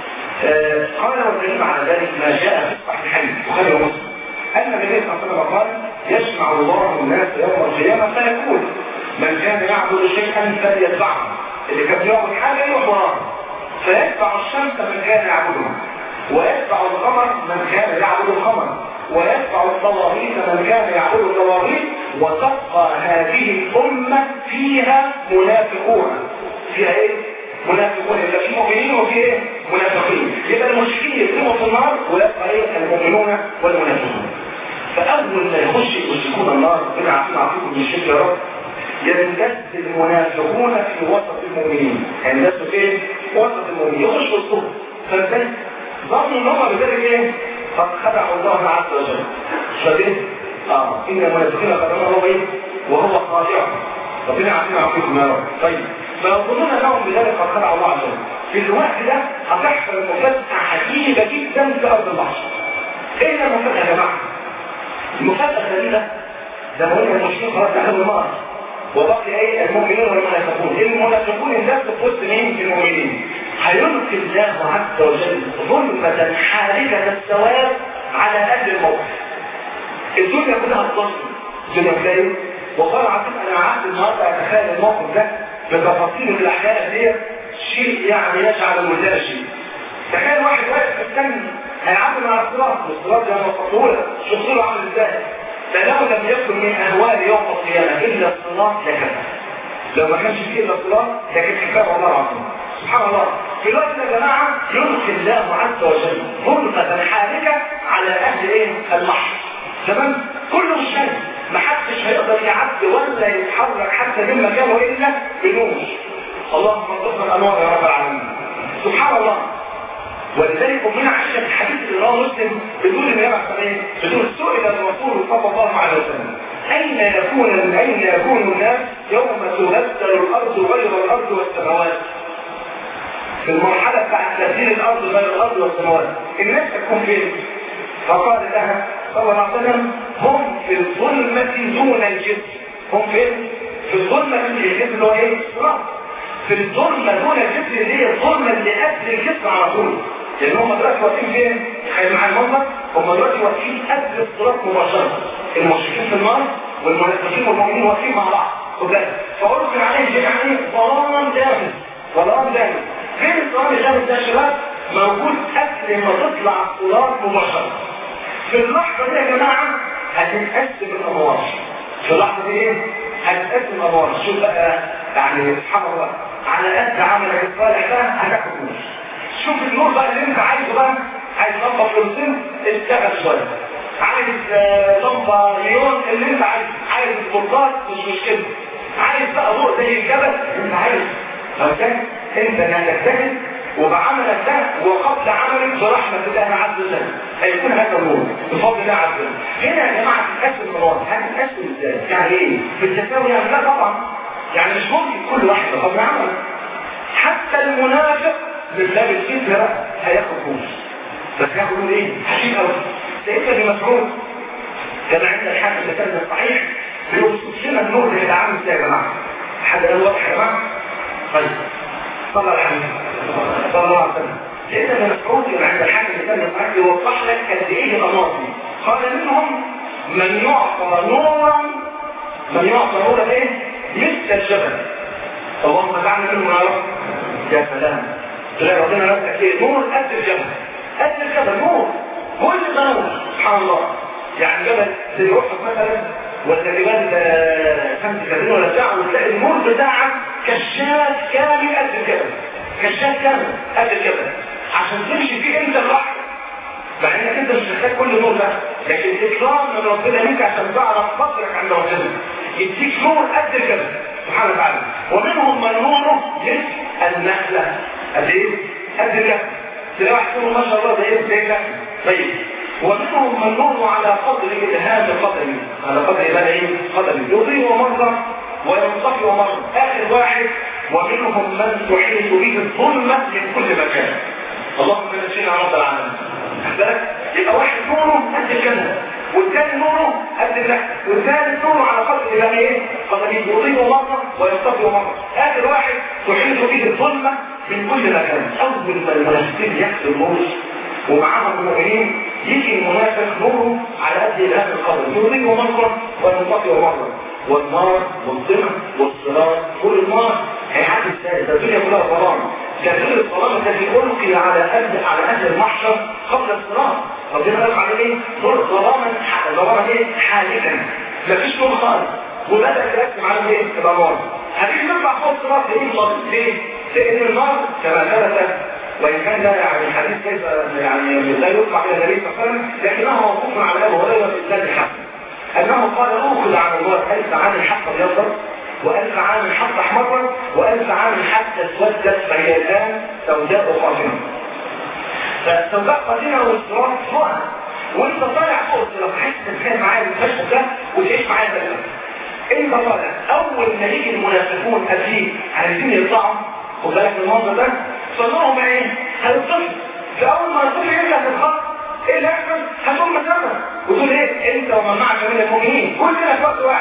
آه قال والدليل على ذلك ما جاء في الصحيحين البخاري ومسلم ان النبي صلى الله عليه وسلم قال يجمع الله الناس يوم القيامه فيقول من كان يعبد شيئا فليتبعه اللي كان يعبد حاجه يروح وراه فيتبع الشمس من كان يعبدها ويتبع القمر من كان يعبد القمر ويتبع الطواغيت من كان يعبد الطواغيت وتبقى هذه الامه فيها منافقون فيها ايه منافقون يبقى في مؤمنين وفي ايه منافقين يبقى المشركين يسلموا في النار ويبقى ايه المؤمنون والمنافقون فاول ما يخش المشركون النار ربنا عارفين عارفين من الشرك يا رب يندس المنافقون في وسط المؤمنين يندسوا فين وسط المؤمنين يخشوا الصبح فازاي ظنوا ان هم بذلك ايه قد خدعوا الله عز وجل شبيه اه ان المنافقين خدعوا الله ايه وهو خادع ربنا عارفين عارفين يا رب طيب فيظنون انهم بذلك قد خدعوا الله عز وجل في الوقت ده هتحصل مفاجأة عجيبة جدا في أرض المحشر. إيه المفاجأة يا جماعة؟ المفاجأة الغريبة ده هو المشركين خلاص دخلوا النار وبقي ايه المؤمنون والمنافقون المنافقون الناس في وسط مين في المؤمنين هيلقي الله عز وجل ظلمة حالكة السواد على قد الموقف الدنيا كلها بتظلم الدنيا كلها وقال عزيز انا قعدت النهارده اتخيل الموقف ده بتفاصيل الاحياء دي شيء يعني يجعل الولدان شيء تخيل واحد واقف مستني هيعدي مع الصراط والصراط ده مفصوله شخصيته عامل ازاي فلو لم يكن من اهوال يوم القيامه الا الصراط لكفى لو ما كانش فيه الا الصراط لكن كفاه الله العظيم سبحان الله في الوقت يا جماعه يلقي الله عز وجل غرفه حالكه على اهل ايه المحر تمام كله مش شايف محدش هيقدر يعدي ولا يتحرك حتى من مكانه الا بنور اللهم ارزقنا الانوار يا رب العالمين سبحان الله ولذلك امنا عائشه في الحديث اللي رواه مسلم بتقول ان هي ايه؟ بتقول سئل الرسول صلى الله عليه وسلم اين يكون اين يكون الناس يوم تبدل الارض غير الارض والسماوات؟ في المرحله بتاعت تبديل الارض غير الارض والسماوات الناس هتكون فين؟ فقال لها صلى الله عليه وسلم هم في الظلمة دون الجسم هم فين؟ في الظلمة الجسم اللي هو ايه؟ الصراط في الظلمة دون الجسم اللي هي الظلمة اللي قبل الجسم على طول لان هم دلوقتي واقفين فين؟ تخيل معايا المنظر هم دلوقتي واقفين قبل الصراط مباشرة المشركين في النار والمنافقين والمؤمنين واقفين مع بعض خد بالك فأرسل عليهم جميعا ايه؟ ظلام دامس ظلام دامس فين الظلام الدامس ده يا شباب؟ موجود قبل ما تطلع الصراط مباشرة في اللحظة دي يا جماعة هتتقسم الأموار في اللحظة دي ايه؟ هتتقسم الأموار شوف بقى يعني سبحان الله على قد عملك الصالح ده هتاخد نور شوف النور بقى اللي انت عايزه بقى عايز لمبة فلوسين اشتغل شوية عايز لمبة ليون اللي انت عايزه عايز سبورتات مش مشكلة عايز بقى ضوء زي الجبل انت عايز اوكي انت انك تجتهد وبعملك ده وقبل عملك برحمة الله عز وجل هيكون هذا النور بفضل الله عز وجل هنا يا جماعة تتقسم النور هتتقسم ازاي؟ يعني ايه؟ بالتساوي يعني لا طبعا يعني مش ممكن كل واحد بفضل عمل حتى المنافق بالله الفكرة هياخد نور بس هياخد نور ايه؟ حشيم قوي سيدنا ابن مسعود كما عند الحاكم السند الصحيح بيوصف لنا النور اللي هيبقى عامل ازاي يا جماعة حد قال واضح يا جماعة؟ طيب صلى على الحبيب صلى الله عليه وسلم سيدنا ابن مسعود كما عند الحاكم السند الصحيح يوضح لك قد ايه الانوار دي قال منهم من يعطى نورا من يعطى نورا ايه؟ مثل الجبل اللهم اجعلنا منهم يا رب يا سلام تلاقي ربنا رزقك ايه نور قد الجبل قد الجبل نور كل ده نور سبحان الله يعني جبل زي احد مثلا ولا جبال خمس كابين ولا بتاع وتلاقي النور بتاعك كشاف كامل قد الجبل كشاف كامل قد الجبل عشان تمشي فيه انت لوحدك مع انك انت مش محتاج كل نور ده لكن اكرام من ربنا ليك عشان تعرف قدرك عند ربنا يديك نور قد الجبل سبحانه وتعالى ومنهم من نوره مثل النخله قد ايه؟ قد الجبل تلاقي واحد يقول ما شاء الله ده ايه زي طيب ومنهم من نور على قدر الهام قدمي على قدر ماذا ايه؟ قدمي يضيء مرة وينطفئ مرة اخر واحد ومنهم من تحيط به الظلمة من كل مكان اللهم نجينا رب العالمين بالك يبقى واحد نوره قد الجنة والثاني نوره قد النحل والثالث نوره على قدر يعني ايه؟ قدر يضيء مرة وينطفئ مرة اخر واحد تحيط به الظلمة من كل مكان اول ما المنافقين يحصل الموت ومعاهم المؤمنين يجي المنافق نوره على قد الهام القدر يضيء مرة وينطفئ مرة والنار والظلم والصراط كل النار هيعدي ازاي ده الدنيا كلها ظلام كثير الظلام الذي ألقي على أهل على أهل المحشر قبل الصراط ربنا قال عليه ايه؟ نور ظلاما ظلاما ايه؟ حالكا مفيش نور خالص وبدأ يرسم على ايه؟ الأنوار هتيجي نطلع فوق الصراط ليه؟ ليه؟ لأن النار كما ثبت وإن كان ده يعني الحديث ليس يعني لا يطلع إلى النبي صلى الله عليه وسلم لكنه موقوف على أبو هريرة في إسناد الحسن أنه قال أخذ عن الله ألف عام حتى ابيضت وألف عام حتى أحمرت وألف عام حتى اسودت فهي الآن سوداء قاتمة فالسوداء قاتمة والصراط فوقها وانت طالع فوق الصراط حاسس تتخيل معايا المشهد ده وتعيش معايا ده انت طالع اول ما يجي المنافقون قبليه عايزين يطلعوا خد بالك من المنظر ده صنعهم ايه؟ هيطفوا فاول ما يطفوا انت هتتخطط ايه اللي هيحصل؟ هتقوم مسافه وتقول ايه؟ انت ومن معك من المؤمنين كلنا في وقت واحد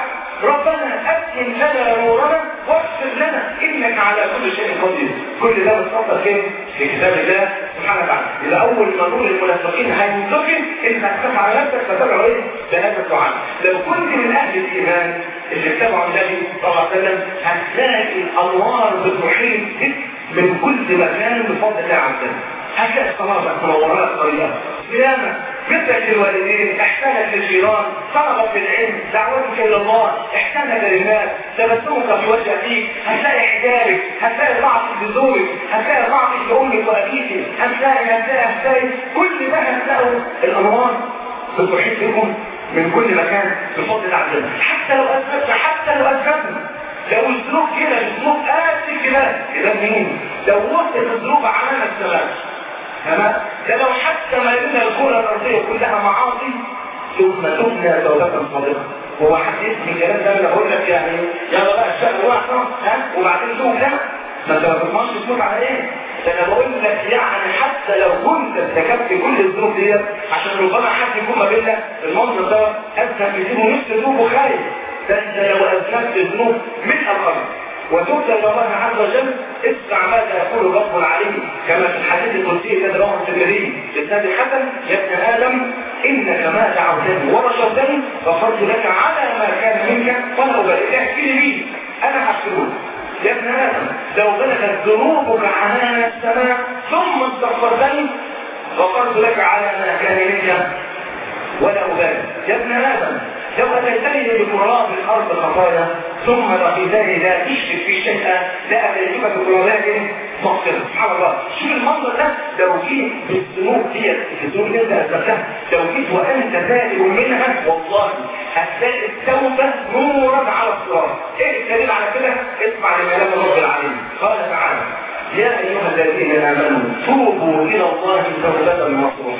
ربنا أتم لنا نورنا واغفر لنا إنك على كل شيء قدير كل ده متفصل فين؟ في كتاب الله سبحانه وتعالى إذا أول ما نور المنافقين هينزلوا أنت هتخاف على نفسك فتدعو إيه؟ بهذا الدعاء لو كنت من أهل الإيمان اللي اتبعوا النبي صلى الله عليه وسلم هتلاقي الأنوار بتحيط بك من كل مكان بفضل الله عز وجل هتلاقي الصلاه منورات طريقه صيامك مثلك للوالدين احسانك للجيران طلبك بالعلم دعوتك الى الله احسانك للناس تبسمك في وجه اخيك هتلاقي حجابك هتلاقي طاعتك لزوجك هتلاقي طاعتك لامك وابيك هتلاقي هتلاقي هتلاقي كل ده هتلاقوا الانوار بتحيط بكم من كل مكان بفضل الله عز وجل حتى لو اثبتت حتى لو اثبتت لو الذنوب كده الذنوب قاسي كده كده مين لو وقت الذنوب علامة السماء تمام ده لو حتى ما لنا الكرة الأرضية كلها معاصي ثم تبنى توبة صادقة هو حد يسمي الكلام ده انا بقول لك يعني يلا بقى الشهر واحد ها وبعدين تقول لا ما انت ما تضمنش تموت على ايه ده انا بقول لك يعني حتى لو كنت ارتكبت كل الذنوب ديت عشان ربما حد يكون ما بيننا المنظر ده اذنب كتير ونفس ذنوبه خايف ده انت لو اذنبت ذنوب من الارض وتبت الى الله عز وجل اسمع ماذا يقول رب العالمين كما في الحديث القدسي الذي رواه الترمذي لسان حسن يا ابن ادم انك ما دعوتني ورجوتني غفرت لك على ما كان منك ولا ابالي احكي لي مين انا هحكيه يا ابن ادم لو بلغت ذنوبك عنان السماء ثم استغفرتني غفرت لك على ما كان منك ولا أبالي يا ابن آدم لو أتيتني بقراب الأرض خطايا ثم لقيتني لا تشرك في شيئا لا أتيتك بقرابات مغفرة سبحان الله شوف المنظر ده لو جيت بالذنوب ديت الذنوب اللي انت أثبتها لو جيت وأنت تائب منها والله هتلاقي التوبة نورا على الصراط ايه الدليل على كده؟ اسمع لكلام رب العالمين قال تعالى يا أيها الذين آمنوا توبوا إلى الله توبة نصوحا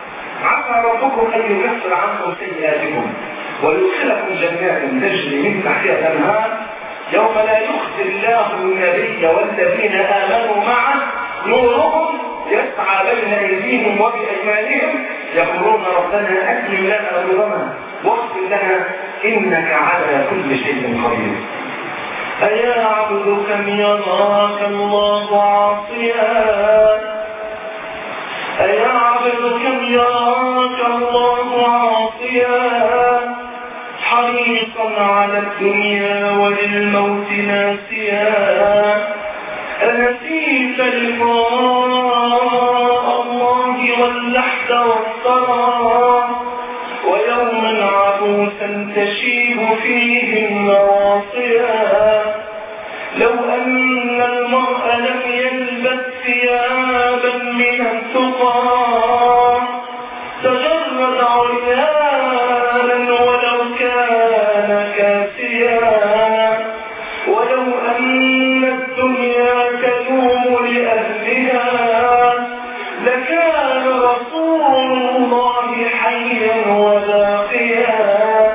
عسى ربكم ان يكفر عنكم سيئاتكم ويدخلكم جنات تجري من تحتها الانهار يوم لا يخزي الله النبي والذين امنوا معه نورهم يسعى بين ايديهم وبايمانهم يقولون ربنا اكرم لنا نورنا واغفر لنا انك على كل شيء قدير أيا عبد كم يراك الله عاصيا أيا عبد كم يراك الله عاصيا حريصا على الدنيا وللموت ناسيا أنسيت لقاء الله واللحد والثرى ويوما عبوسا تشيب فيه النواصيا لو أن المرء لم يلبس ثيابا من التقى تجرد عريانا ولو كان كاسيا ولو أن الدنيا تدوم لأهلها لكان رسول الله حيا وباقيا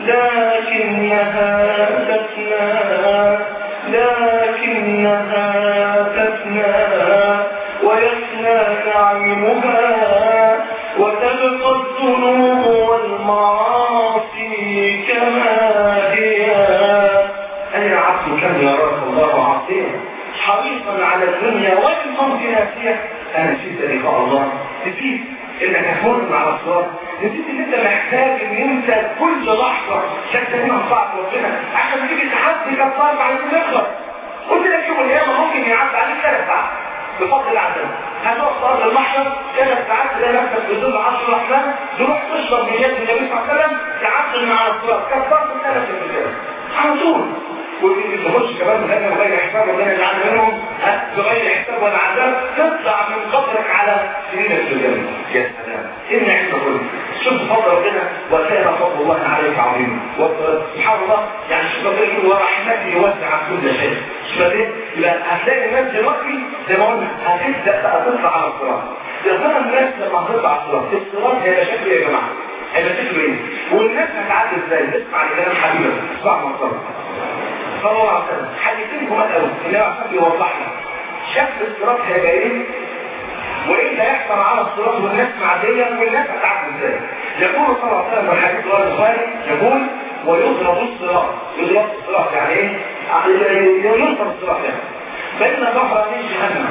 لكنها تفنى لكنها تفنى ويفنى نعيمها وتبقى الذنوب والمعاصي كما هي أي عبد كم يراك الله عصيا حريصا على الدنيا والموت ناسيا أنا نسيت لقاء الله نسيت انك هتمر على الصراط نسيت ان انت محتاج ان انت كل لحظه شكل منها صعب ربنا عشان تيجي تحدي كفار بعد ما يخلص قلت لك يوم القيامه ممكن يعدي عليك ثلاث ساعات بفضل العذاب هتقف في ارض المحشر ثلاث ساعات تلاقي نفسك في ظل عشر رحمن تروح تشرب من يد النبي صلى الله عليه وسلم تعدي من على الصراط كفرت ثلاث الرجال على طول واللي تخش كمان غير بغير حساب ربنا يجعلنا منهم بغير حساب ولا عذاب تطلع من قبرك على سنين السجن يا سلام ان عند كل شوف فضل ربنا وكان فضل الله عليك عظيما سبحان الله يعني شوف ربنا يقول ورحمتي وسع كل شيء شوف ايه يبقى هتلاقي الناس دلوقتي زي ما قلنا هتبدا بقى تطلع على الصراط يا ترى الناس لما هتطلع على الصراط الصراط هيبقى شكله يا جماعه هيبقى شكله ايه والناس هتعدي ازاي اسمع لكلام حبيبك اسمع ما صلى الله عليه وسلم حديثين كمان قوي اللي هو عشان يوضح لك شكل الصراط هيبقى ايه وايه اللي هيحصل على الصراط والناس معديه والناس هتعدي ازاي يقول صلى الله عليه وسلم في الحديث رواه البخاري يقول ويضرب الصراط يضرب الصراط يعني ايه؟ ينصر الصراط يعني بين ظهر من جهنم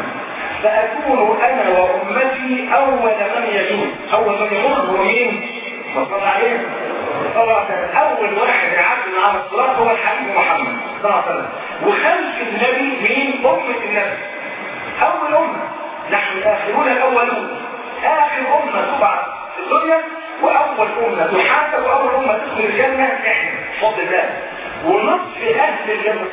فأكون أنا وأمتي أول من يجوز أول من يمر هو مين؟ صلى عليه طبعا أول واحد يعدي على الصراط هو الحبيب محمد صلى الله عليه وسلم وخلف النبي مين؟ أمة النبي أول أمة نحن الآخرون الأولون آخر أمة تبعث في الدنيا وأول أمة تحاسب وأول أمة تدخل الجنة إحنا بفضل الله ونصف أهل الجنة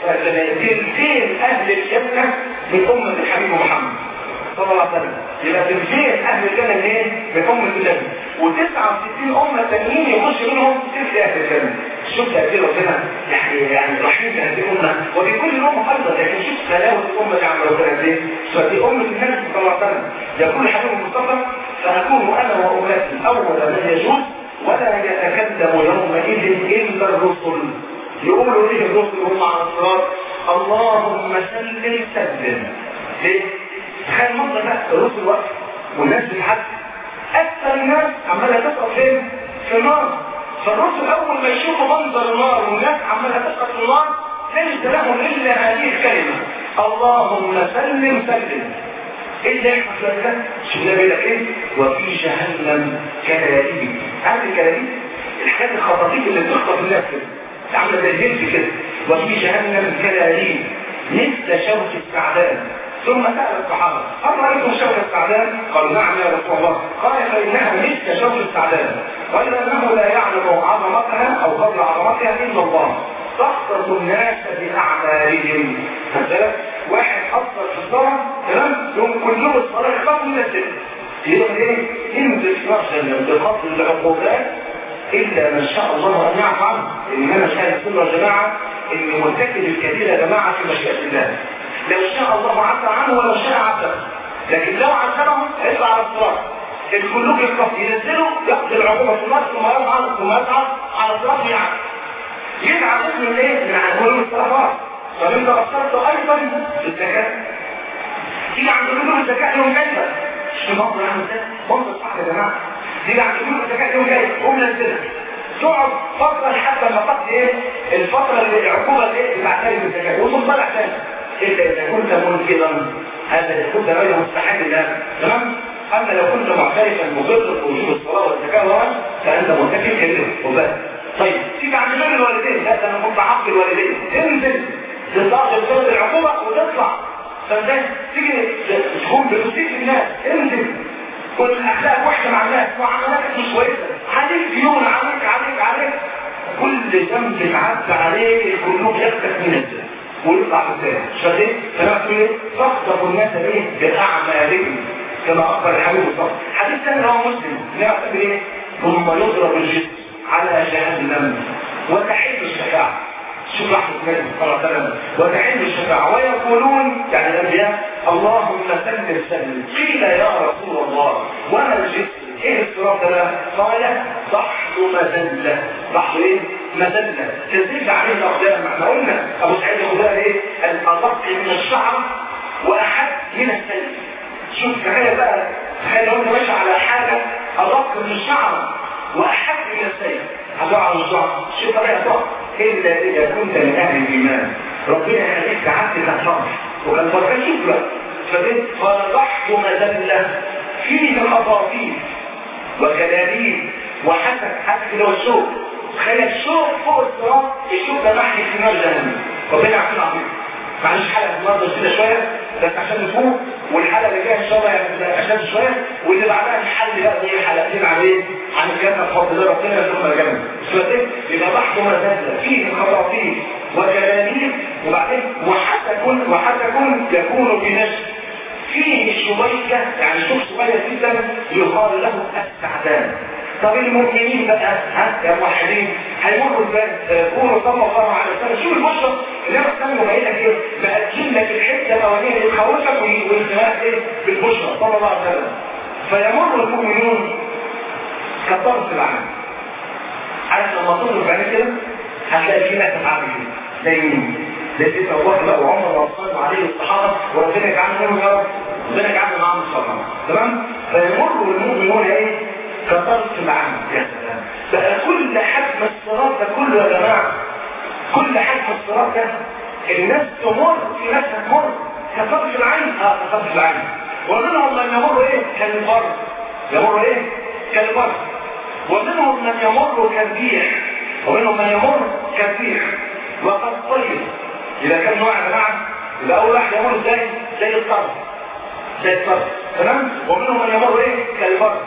تلتين أهل الجنة من أمة الحبيب محمد صلى الله عليه وسلم يبقى تلتين أهل الجنة من إيه؟ من أمة النبي و69 أمة تانيين يخش منهم تلت أهل الجنة شوف تأثير ربنا يعني يعني رحيم هذه الأمة وبكل أمة أيضا لكن شوف سلاوة الأمة دي عم ربنا قد إيه؟ فدي أمة النبي صلى الله عليه وسلم يقول حبيب المصطفى فأكون أنا وأمتي أول من يجوز ولا يتكلم يومئذ إلا الرسل يقولوا ليه الرسل هم على الصراط اللهم سلم سلم ليه؟ تخيل المنظر ده الرسل واقف والناس بتحدث أكثر الناس عمالة تسقط فين؟ في النار فالرسل أول ما يشوفوا منظر النار والناس عمالة تسقط في النار ليس لهم إلا هذه الكلمة اللهم سلم سلم ايه اللي يحصل في ده؟ شوف ده بيقول لك ايه؟ وفي جهنم كلاليب عارف الكلاليب؟ الحاجات الخطاطيف اللي بتخطف الناس كده عامله زي الجنس كده وفي جهنم كلاليب مثل شوك السعدان ثم سأل الصحابة هل رأيتم شوك السعدان؟ قالوا نعم يا رسول الله قال فإنها مثل شوك السعدان وإلا أنه لا يعلم عظمتها أو قدر عظمتها إلا الله تخطف الناس بأعمالهم فذلك واحد أصلا في الصلاة تمام يوم كلهم الصلاة يخاف من السجن يقول ايه ينزل نفسا بقتل العقوبات إلا من شاء الله أن يعفو عنه إن أنا شاهد السنة والجماعة إن مرتكب الكبيرة يا جماعة في مشيئة الله لو شاء الله عفى عنه ولو شاء عذبه لكن لو عذبهم هيطلع على الصراط الكلوب يخطف ينزلوا ياخذ العقوبة في النص ثم يصعد ثم يصعد على الصراط يعفو يجعل اسم الايه؟ من علوم الصلوات طب انت اثرت ايضا في الزكاه تيجي عند علوم الزكاه يوم جاي مش مصر عامل ازاي؟ مصر صح يا جماعه تيجي عند علوم الزكاه يوم جاي قوم نزلها تقعد فتره لحد ما تقضي ايه؟ الفتره اللي العقوبه اللي بتاعت الزكاه وتقوم طالع تاني الا اذا كنت منكرا هذا اذا كنت غير مستحق لله تمام؟ اما لو كنت معترفا مضر بوجوب الصلاه والزكاه فانت مرتكب كبير وبس طيب تيجي عند باب الوالدين لا ده انا كنت حق الوالدين انزل تطلع جلسات العقوبة وتطلع فانت تيجي تكون بتسيء الناس انزل والاخلاق وحشه مع الناس وعملاتك مش كويسه عليك ديون عليك عليك عليك كل ذنب يتعدى عليه القلوب يفتك من الذنب ويطلع في الثاني شايفين كلام تقول ايه تخطف الناس ايه باعمالهم كما اخبر الحبيب الصالح حديث ثاني هو مسلم نعتبر ايه ثم يضرب الجسم على جهنم وتحل الشفاعة شوف رحمة النبي صلى الله عليه وسلم وتحل الشفاعة ويقولون يعني الأنبياء اللهم سلم سلم قيل يا رسول الله وما الجسم ايه الصراط ده قال ضحل مذلة ضحل ايه مذلة تزيد عليه الأقدام احنا قلنا أبو سعيد الخدري ايه الأدق من الشعر وأحد من السيف شوف تخيل بقى تخيل لو انت ماشي على حاجة أدق من الشعر واحد من السيف هتقع على الصعب شو طبيعة صعب الا اذا كنت من اهل الايمان ربنا يخليك تعدي كالصبر وكان فرقان شوف بقى فبنت فرحت مذلة فيه خطاطيف وكلاليب وحسد حسد لو الشوق تخيل الشوق فوق الصراط الشوق ده محكي في نار جهنم ربنا يعطينا عظيم معلش حلقه النهارده كده شويه بس عشان نفوق والحلقه اللي جايه ان شاء الله يعني عشان شويه واللي بعدها نحل بقى زي حلقتين عن ايه؟ عن الجنه بفضل الله ربنا يرزقنا الجنه. سورتين يبقى بحث مزاجه فيه خراطيم وكلاليب وبعدين وحتى كن وحتى كن يكون بنفس فيه شوية يعني شوف شوية جدا يقال له السعدان طب المؤمنين بقى ها يا موحدين هيمروا ازاي يقولوا صلى الله عليه وسلم شوف البشرى اللي انا بستنى بقول لك ايه بأجل لك الحته الاولانيه اللي تخوفك والانتهاء ايه بالبشرى صلى الله عليه وسلم فيمر المؤمنون كطرف العام عارف لما تضرب بعينك كده هتلاقي في ناس عامل كده زي مين؟ زي سيدنا ابو بكر بقى وعمر وعثمان وعلي والصحابه وربنا يجعلنا منهم يا رب ربنا يجعلنا معاهم الصحابه تمام؟ فيمر المؤمنون ايه؟ كطرف العام يا سلام بقى كل حد حجم الصراط ده كله يا جماعه كل حجم الصراط ده الناس تمر في ناس هتمر كطرف العين اه كطرف العين ومنهم من يمر ايه كالبر يمر ايه كالبر ومنهم من يمر كالريح ومنهم من يمر كالريح وكالطير اذا كان نوع يا جماعه يبقى اول واحد يمر زي زي الطرف زي الطرف تمام ومنهم من يمر ايه كالبر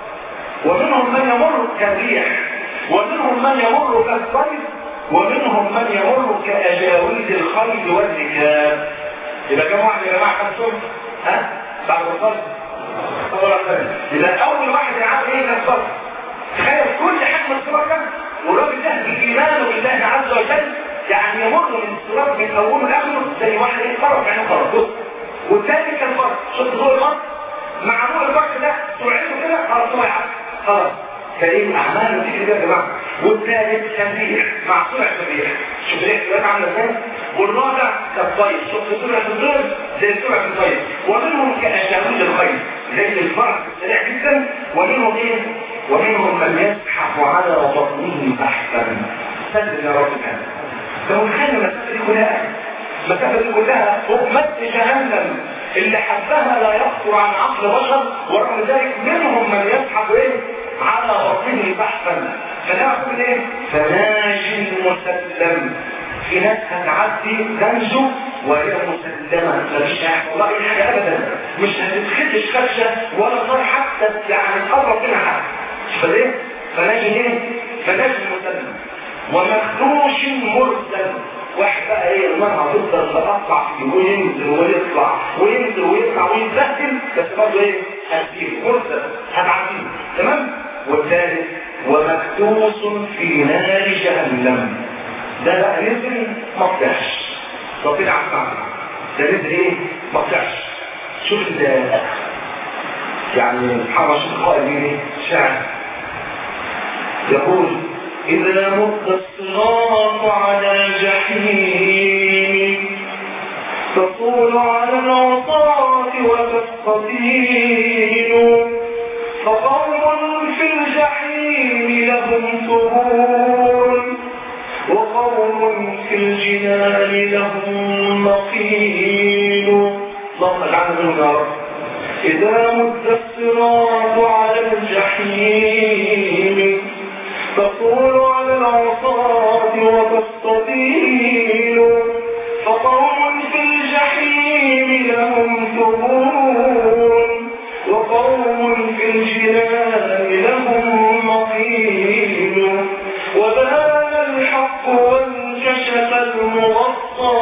ومنهم من يمر كالريح ومنهم من يمر كالطير ومنهم من يمر كأجاويد الخيل والركاب يبقى كم واحد يا جماعه كم صوت ها بعد الفرق طبعا يبقى اول واحد يعرف ايه كالفرق تخيل كل حجم الصراط ده والراجل ده بايمانه بالله عز وجل يعني يمر من الصراط من اوله لاخره زي واحد ايه فرق يعني فرق والثاني كان فرق شفت ضوء الفرق مع ضوء الفرق ده سرعته كده خلاص هو يعرف خلاص كريم اعماله دي كده يا جماعه والثالث كان ريح مع سرعه الريح شوف الريح دلوقتي عامله ازاي والرابع كالطير شوف سرعه الطير زي سرعه الطير ومنهم كاشاويل الخيل زي الفرق سريع جدا ومنهم ايه ومنهم من يزحف على بطنه بحثا سلم يا رب العالمين لو متخيل المسافه دي كلها المسافه دي كلها فوق مد جهنم اللي حبها لا يخطر عن عقل بشر ورغم ذلك منهم من يزحف ايه على بطنه بحثا فنعمل ايه فناج مسلم في ناس هتعدي تنجو وهي مسلمة مفيش هيحصل لها اي حاجة ابدا مش هتتخدش خدشة ولا صار حتى يعني تقرب منها حاجة فليه فناجي ايه فناجي مسلم ومخدوش مرسل واحد بقى ايه النار هتفضل تقطع فيه وينزل ويطلع وينزل ويطلع ويتبهدل بس برضه ايه هتجيب مرسل هتعديه تمام والثالث ومكتوس في نار جهنم ده بقى نزل ما طلعش ربنا عفوا ده نزل ايه ما طلعش شوف ال يعني محمد شوف قائل ايه شعر يقول إذا مد الصراط على جحيم تطول على العصاة وتستطيل فقوم في الجحيم لهم سرور وقوم في الجنان لهم مقيل اللهم اجعلنا منهم يا رب إذا مد الصراط على الجحيم تطول على العصاة وتستطيل فقوم في الجحيم لهم ثبور وقوم في الجنان لهم مقيل وبان الحق وانكشف المغطى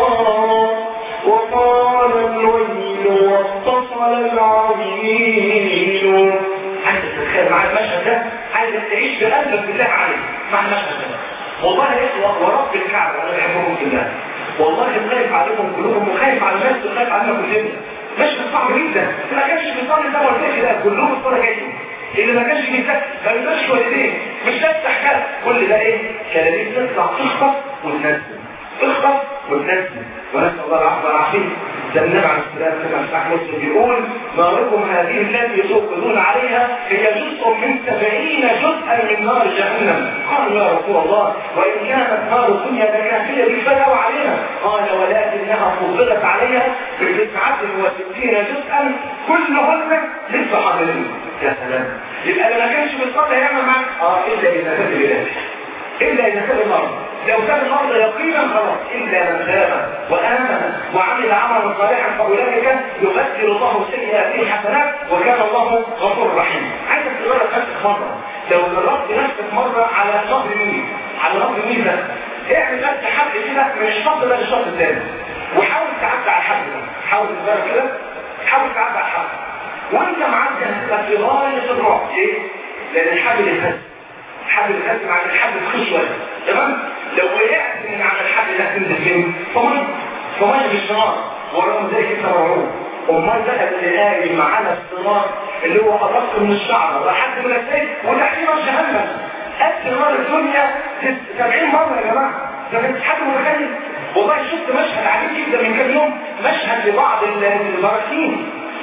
وقال الويل واتصل العظيم عايز تتخيل مع المشهد ده عايز تعيش بقلبك بالله عليك مع المشهد ده والله يا اخوه ورب الكعبه انا بحبكم بالله والله خايف عليكم كلكم وخايف على الناس وخايف علينا كلنا مشهد صعب جدا ما كانش بيصلي ده ولا كده كلهم الصلاه جايه اللي ما كانش بيتك ما بيبقاش والدين مش تفتح كده كل ده ايه كلاميك تطلع تخطف وتنزل تخطف وتنزل ونسال الله العفو والعافيه ده النبي عليه السلام كما فتح مسلم بيقول ناركم هذه التي توقدون عليها هي جزء من سبعين جزءا من نار جهنم قالوا يا رسول الله وان كانت نار الدنيا لكافيه بالفداء عليها قال ولكنها فضلت عليها بتسعه وستين جزءا كلهن مثل حضرين يا سلام يبقى اللي ما كانش بيصلي هيعمل معاك اه الا اذا كان بلاد الا اذا كان المرض لو كان المرض يقينا خلاص الا من تاب وامن وعمل عملا صالحا فاولئك يبدل الله سيئاتهم حسنات وكان الله غفور رحيم عايزك تجرب نفسك مره لو جربت نفسك مره على نهر النيل على نهر النيل ده اعمل نفس حد كده من الشط ده للشط الثاني وحاول تعدي على الحد ده حاول تجرب كده حاول تعدي على الحد وانت معدي هتبقى في غايه الرعب ليه؟ لان الحبل يتهز الحبل يتهز عن الحبل تخش شويه تمام؟ لو وقعت من على الحبل ده تنزل فين؟ فميه فميه مش نار ورغم ذلك انت مرعوب امال بقى اللي قايم معانا الصنار اللي هو ادق من الشعر لحد من السيف وتحتيه نار جهنم قد نار الدنيا 70 مره يا جماعه ده انت حد متخيل والله شفت مشهد عجيب جدا من كام يوم مشهد لبعض البراكين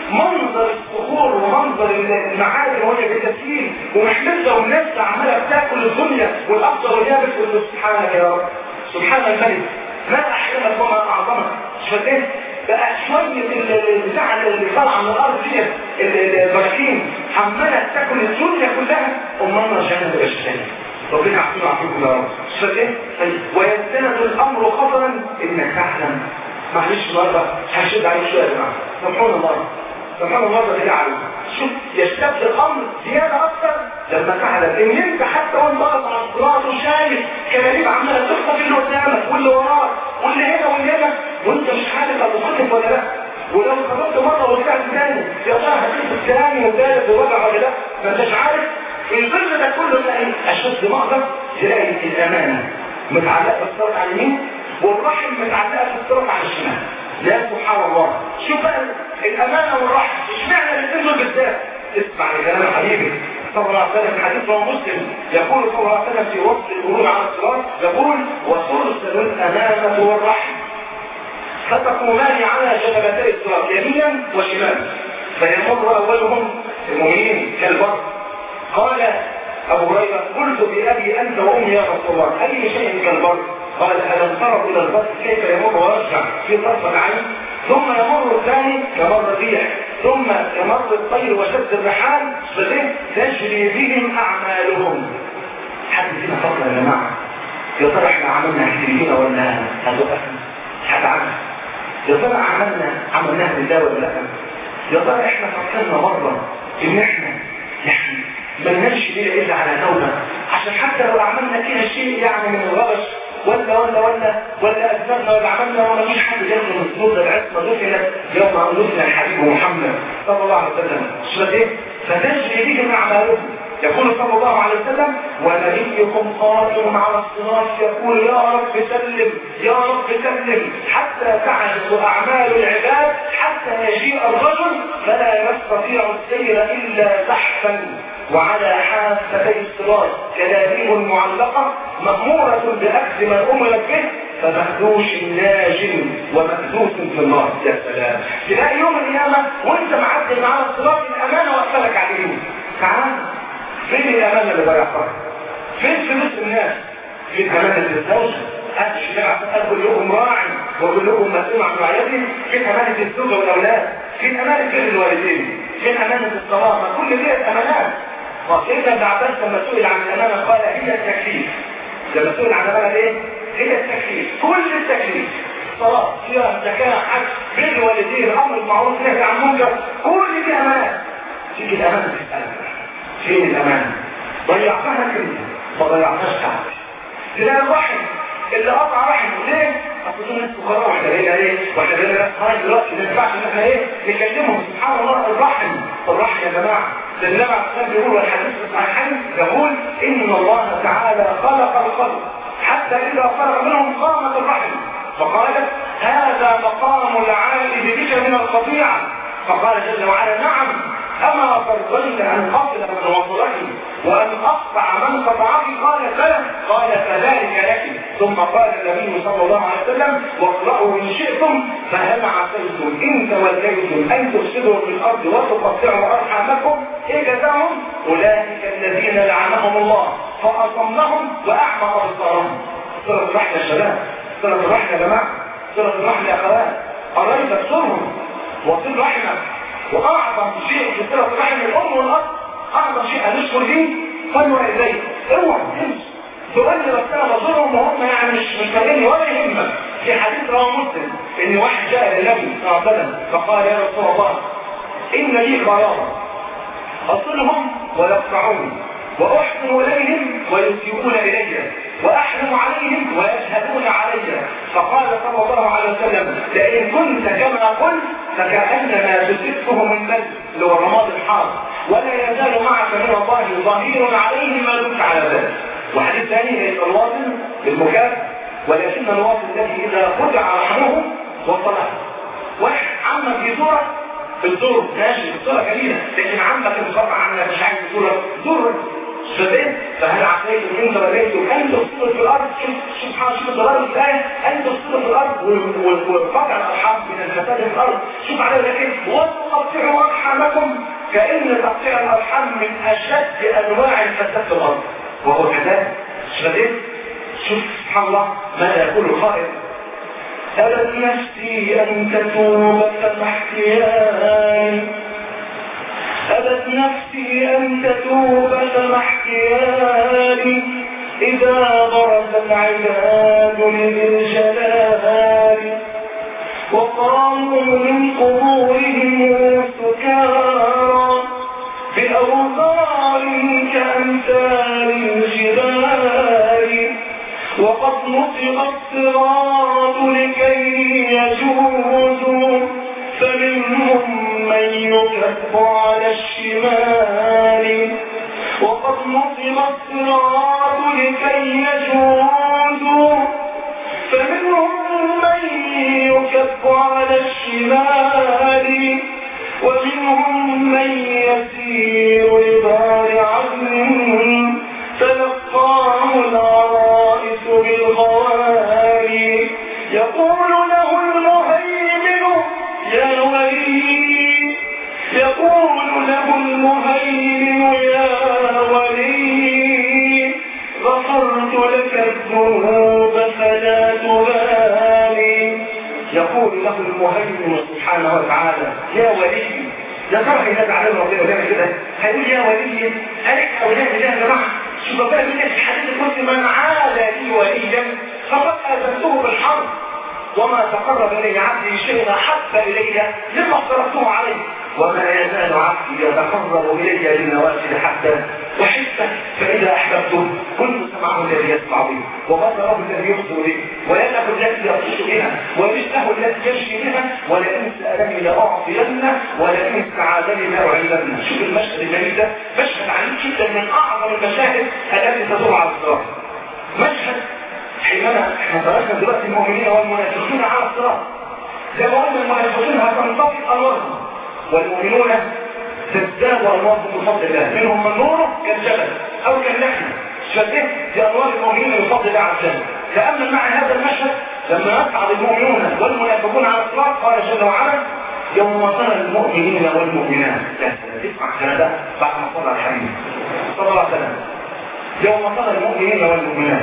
منظر الصخور ومنظر المعادن وهي بالتسليم ومحمدة والناس عمالة بتاكل الدنيا والأفضل واليابس تقول سبحانك يا رب سبحان الملك ما أحلمك وما أعظمك شفت بقى شوية البتاع اللي طالعة من الأرض دي البراكين عمالة تاكل الدنيا كلها أمال رجعنا تبقى الشيء ربنا يعطينا ويعطيكم يا رب شفت ايه؟ طيب ويستند الأمر خطرا إنك تعلم معلش النهارده هشد عليه شويه يا جماعه سبحان الله سبحان الله ده عليه شوف يشتد الامر زياده اكتر لما تعلم ان انت حتى وانت واقف على الصراط وشايف كلاليب عماله تخطف اللي قدامك واللي وراك واللي هنا واللي هنا وانت مش عارف هتخطف ولا لا ولو خرجت مره ورجعت تاني يا ترى هتخطف تاني وثالث ورابع ولا لا ما انتش عارف في الظل ده كله تلاقي اشد مقدر تلاقي الامانه متعلقه بالصراط على اليمين والرحم متعلقه في الصراط على الشمال يا سبحان الله شوف بقى الامانه والرحم اشمعنى الاثنين دول بالذات اسمع لكلام حبيبي صلى الله عليه وسلم حديث رواه مسلم يقول صلى الله عليه وسلم في وصف الامور على الصراط يقول وترسل الامانه والرحم فتقومان على جبلتي الصراط يمينا وشمالا فيمر اولهم المؤمنين كالبر قال ابو هريره قلت بابي انت وامي يا رسول الله اي شيء كالبر قال ألم تروا إلى البر كيف يمر ويرجع في طرف العين ثم يمر الثاني كمر الريح ثم يمر الطير وشد الرحال فده تجري بهم أعمالهم حد فينا فضل يا جماعة يا ترى احنا عملنا حسابين ولا هتوقفنا هتعمل يا ترى عملنا عملناها بالله ولا لا يا ترى احنا فكرنا مرة ان احنا يعني ما ننامش ليلة الا على توبة عشان حتى لو عملنا فيها شيء يعني من الغبش ولا ولا ولا ولا أذنبنا ولا عملنا ولا مش حد جنب المسنود العصمة دفنت يوم أن دفن الحبيب محمد صلى الله عليه وسلم شو ايه؟ فتجري بهم أعمالهم يقول صلى الله عليه وسلم ونبيكم قائم على الصراط يقول يا رب سلم يا رب سلم حتى تعجز أعمال العباد حتى يجيء الرجل فلا يستطيع السير إلا زحفا وعلى حافتي الصراط كلابيب معلقة مأمورة بأخذ ما أمرت به فمخدوش ناج ومكدوس في النار يا سلام تلاقي يوم القيامة وانت معدي معاه الصراط الأمانة وقفلك عليه تعال فين الأمانة اللي ضيعتها؟ فين فلوس الناس؟ فين أمانة الزوجة؟ هذا الشريعة قال كلكم راعي وكلكم مسؤول عن رعيته فين أمانة الزوجة والأولاد؟ فين أمانة بر الوالدين؟ فين أمانة الصلاة؟ ما كل دي أمانات وسيدنا ابن عباس لما سئل عن الأمانة قال هي التكليف لما سئل عن الأمانة ايه؟ هي التكليف كل التكليف صلاة صيام زكاة حج بر الوالدين أمر بالمعروف نهي عن المنكر كل دي أمانات تيجي الأمانة تسألك فين الأمانة؟ ضيعتها كده ما ضيعتهاش تعب تلاقي الرحم اللي قطع رحمه ليه؟ اصل دول ناس فقراء واحنا بقينا ايه؟ واحنا بقينا ناس خارج دلوقتي ما ينفعش ان احنا ايه؟ نكلمهم سبحان الله الرحم الرحم يا جماعه ده النبي عليه الصلاه بيقول والحديث الصحيحين يقول ان الله تعالى خلق الخلق حتى اذا خلق منهم قامت الرحم فقالت هذا مقام العائد بك من القطيعه فقال جل وعلا نعم أما ترضين أن أصل من وصلك وأن أقطع من قطعك قال بلى قال فذلك لك ثم قال النبي صلى الله عليه وسلم واقرأوا إن شئتم فهل عسيتم إن توليتم أن تفسدوا في الأرض وتقطعوا أرحامكم إيه جزاهم أولئك الذين لعنهم الله فأصمهم وأعمى أبصارهم صلة الرحمة يا شباب صلة الرحمة يا جماعة صلة الرحمة يا أخوات قريبك صرهم وصل رحمك واعظم شيء في صله رحم الام والاب اعظم شيء هنشكر فيه فلو اليه اوعى تنسى تقول لي بس انا بزورهم وهم يعني مش مش فاهمني ولا يهمك في حديث رواه مسلم ان واحد جاء للنبي صلى الله عليه وسلم فقال يا رسول الله ان لي قرابه اصلهم ويقطعوني واحسن اليهم ويسيئون الي واحلم عليهم ويشهدون علي فقال صلى الله عليه وسلم لئن كنت كما قلت فكانما تسفه من بل اللي هو الرماد الحار ولا يزال معك من الله ظهير عليهم ما دمت على ذلك وحديث ثاني ليس الواصل بالمكافاه ولكن الواصل الذي اذا خدع رحمه وصله واحد عمك في صوره في الدور ماشي الصوره جميله لكن عمك انقطع عنك مش عايز صوره دور فاهم فهل عصيتم ان توليتم ان تفسدوا في الارض شوف سبحان شوف الضلال في الايه ان تفسدوا في الارض وقطع الارحام من الفساد في الارض شوف عليه لكن وتقطعوا ارحامكم كان تقطيع الارحام من اشد انواع الفساد في الارض وهو كذلك فاهم شوف سبحان الله ماذا يقول القائل أبت نفسي أن تتوب فمحكيان أبت نفسي أن تتوب فمحكيان إذا برز العباد للجلال وقاموا من قبورهم سكارى بأوزار كأمثال الجبال وقد نصب الصراط لكي يجوزوا فمنهم من يكف على الشمال وقد نصب الصراط لكي يجوزوا فمنهم من يكف على الشمال ومنهم من يسير لدار عدن تلقاه العرائس بالغوالي يقول له المهيمن يا ولي يقول له المهيمن يا ولي غفرت لك الذنوب فلا تبالي يقول له المهيمن سبحانه وتعالى يا ولي يا ترى ينادى عليه ربنا ويعمل كده هيقول يا ولي ألك أولاد الله يا جماعة شوف بقى من الحديث المسلم من عاد لي وليا فقد آذنته بالحرب وما تقرب إلي عبدي شيئا أحب إلي مما افترضته عليه وما يزال عبدي يتقرب إلي بالنوافل حتى أحبه فإذا أحببته كنت سمعه الذي يسمع به وبصره الذي يبصر به ويده التي يبصر بها ورجله التي يمشي بها ولئن سألني لأعطينه ولئن استعاذني لأعيذنه شوف المشهد الجميل ده مشهد عنيف جدا من أعظم المشاهد التي تدور على الصراط مشهد حينما احنا تركنا دلوقتي المؤمنين والمنافقين على الصراط زي ما قلنا المنافقين هتنطفئ انوارهم والمؤمنون تزداد انوارهم بفضل الله منهم من نوره كالجبل او كالنحل شبه بانوار المؤمنين بفضل الله عز وجل تامل معي هذا المشهد لما يصعد المؤمنون والمنافقون على الصراط قال جل وعلا يوم ترى المؤمنين والمؤمنات اسمع هذا بعد ما صلى الحديث صلى الله عليه وسلم يوم ترى المؤمنين والمؤمنات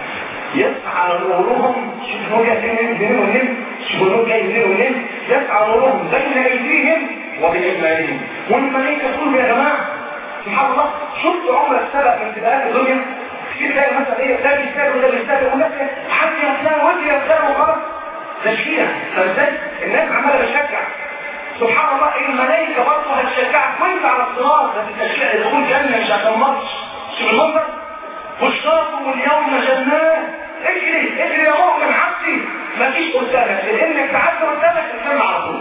يسعى نورهم شوف نور جاي منين ومنين شوف نور جاي منين ومنين يسعى نورهم بين ايديهم وبايمانهم والملائكه تقول يا جماعه سبحان الله شفت عمرك سبق من سباقات الدنيا في تلاقي مثلا ايه ده بيستاهل وده بيستاهل يقول لك حد يا فلان وانت يا فلان وخلاص تشجيع فازاي الناس عماله بتشجع سبحان الله الملائكه برضه هتشجعك وانت على الصراط هتتشجع دخول جنه مش عشان ماتش شوف المنظر بشراكم اليوم جنات اجري اجري يا مؤمن عبدي مفيش قدامك لانك تعدي قدامك الجنة على طول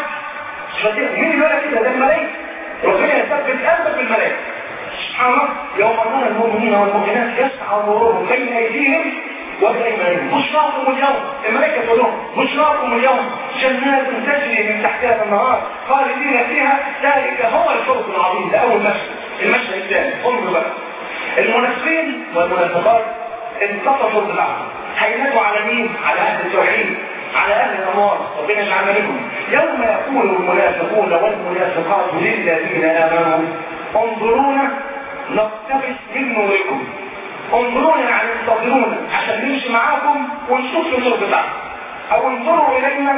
حد مين اللي يقول كده ده الملائكه ربنا يثبت قلبك بالملائكه سبحان الله يوم ترى المؤمنين والمؤمنات يسعى نورهم بين ايديهم وبايمانهم بشراكم اليوم الملائكه تقول لهم بشراكم اليوم جنات تجري من تحتها النهار خالدين فيها ذلك هو الفوز العظيم ده اول مشهد المشهد الثاني انظر بقى المنافقين والمنافقات انتصفوا بالعقل هينادوا على مين؟ على اهل التوحيد على اهل الانوار ربنا يجعلنا منهم يوم يقول المنافقون والمنافقات للذين امنوا انظرونا نقتبس من نوركم انظرونا يعني انتظرونا عشان نمشي معاكم ونشوف النور بتاعكم او انظروا الينا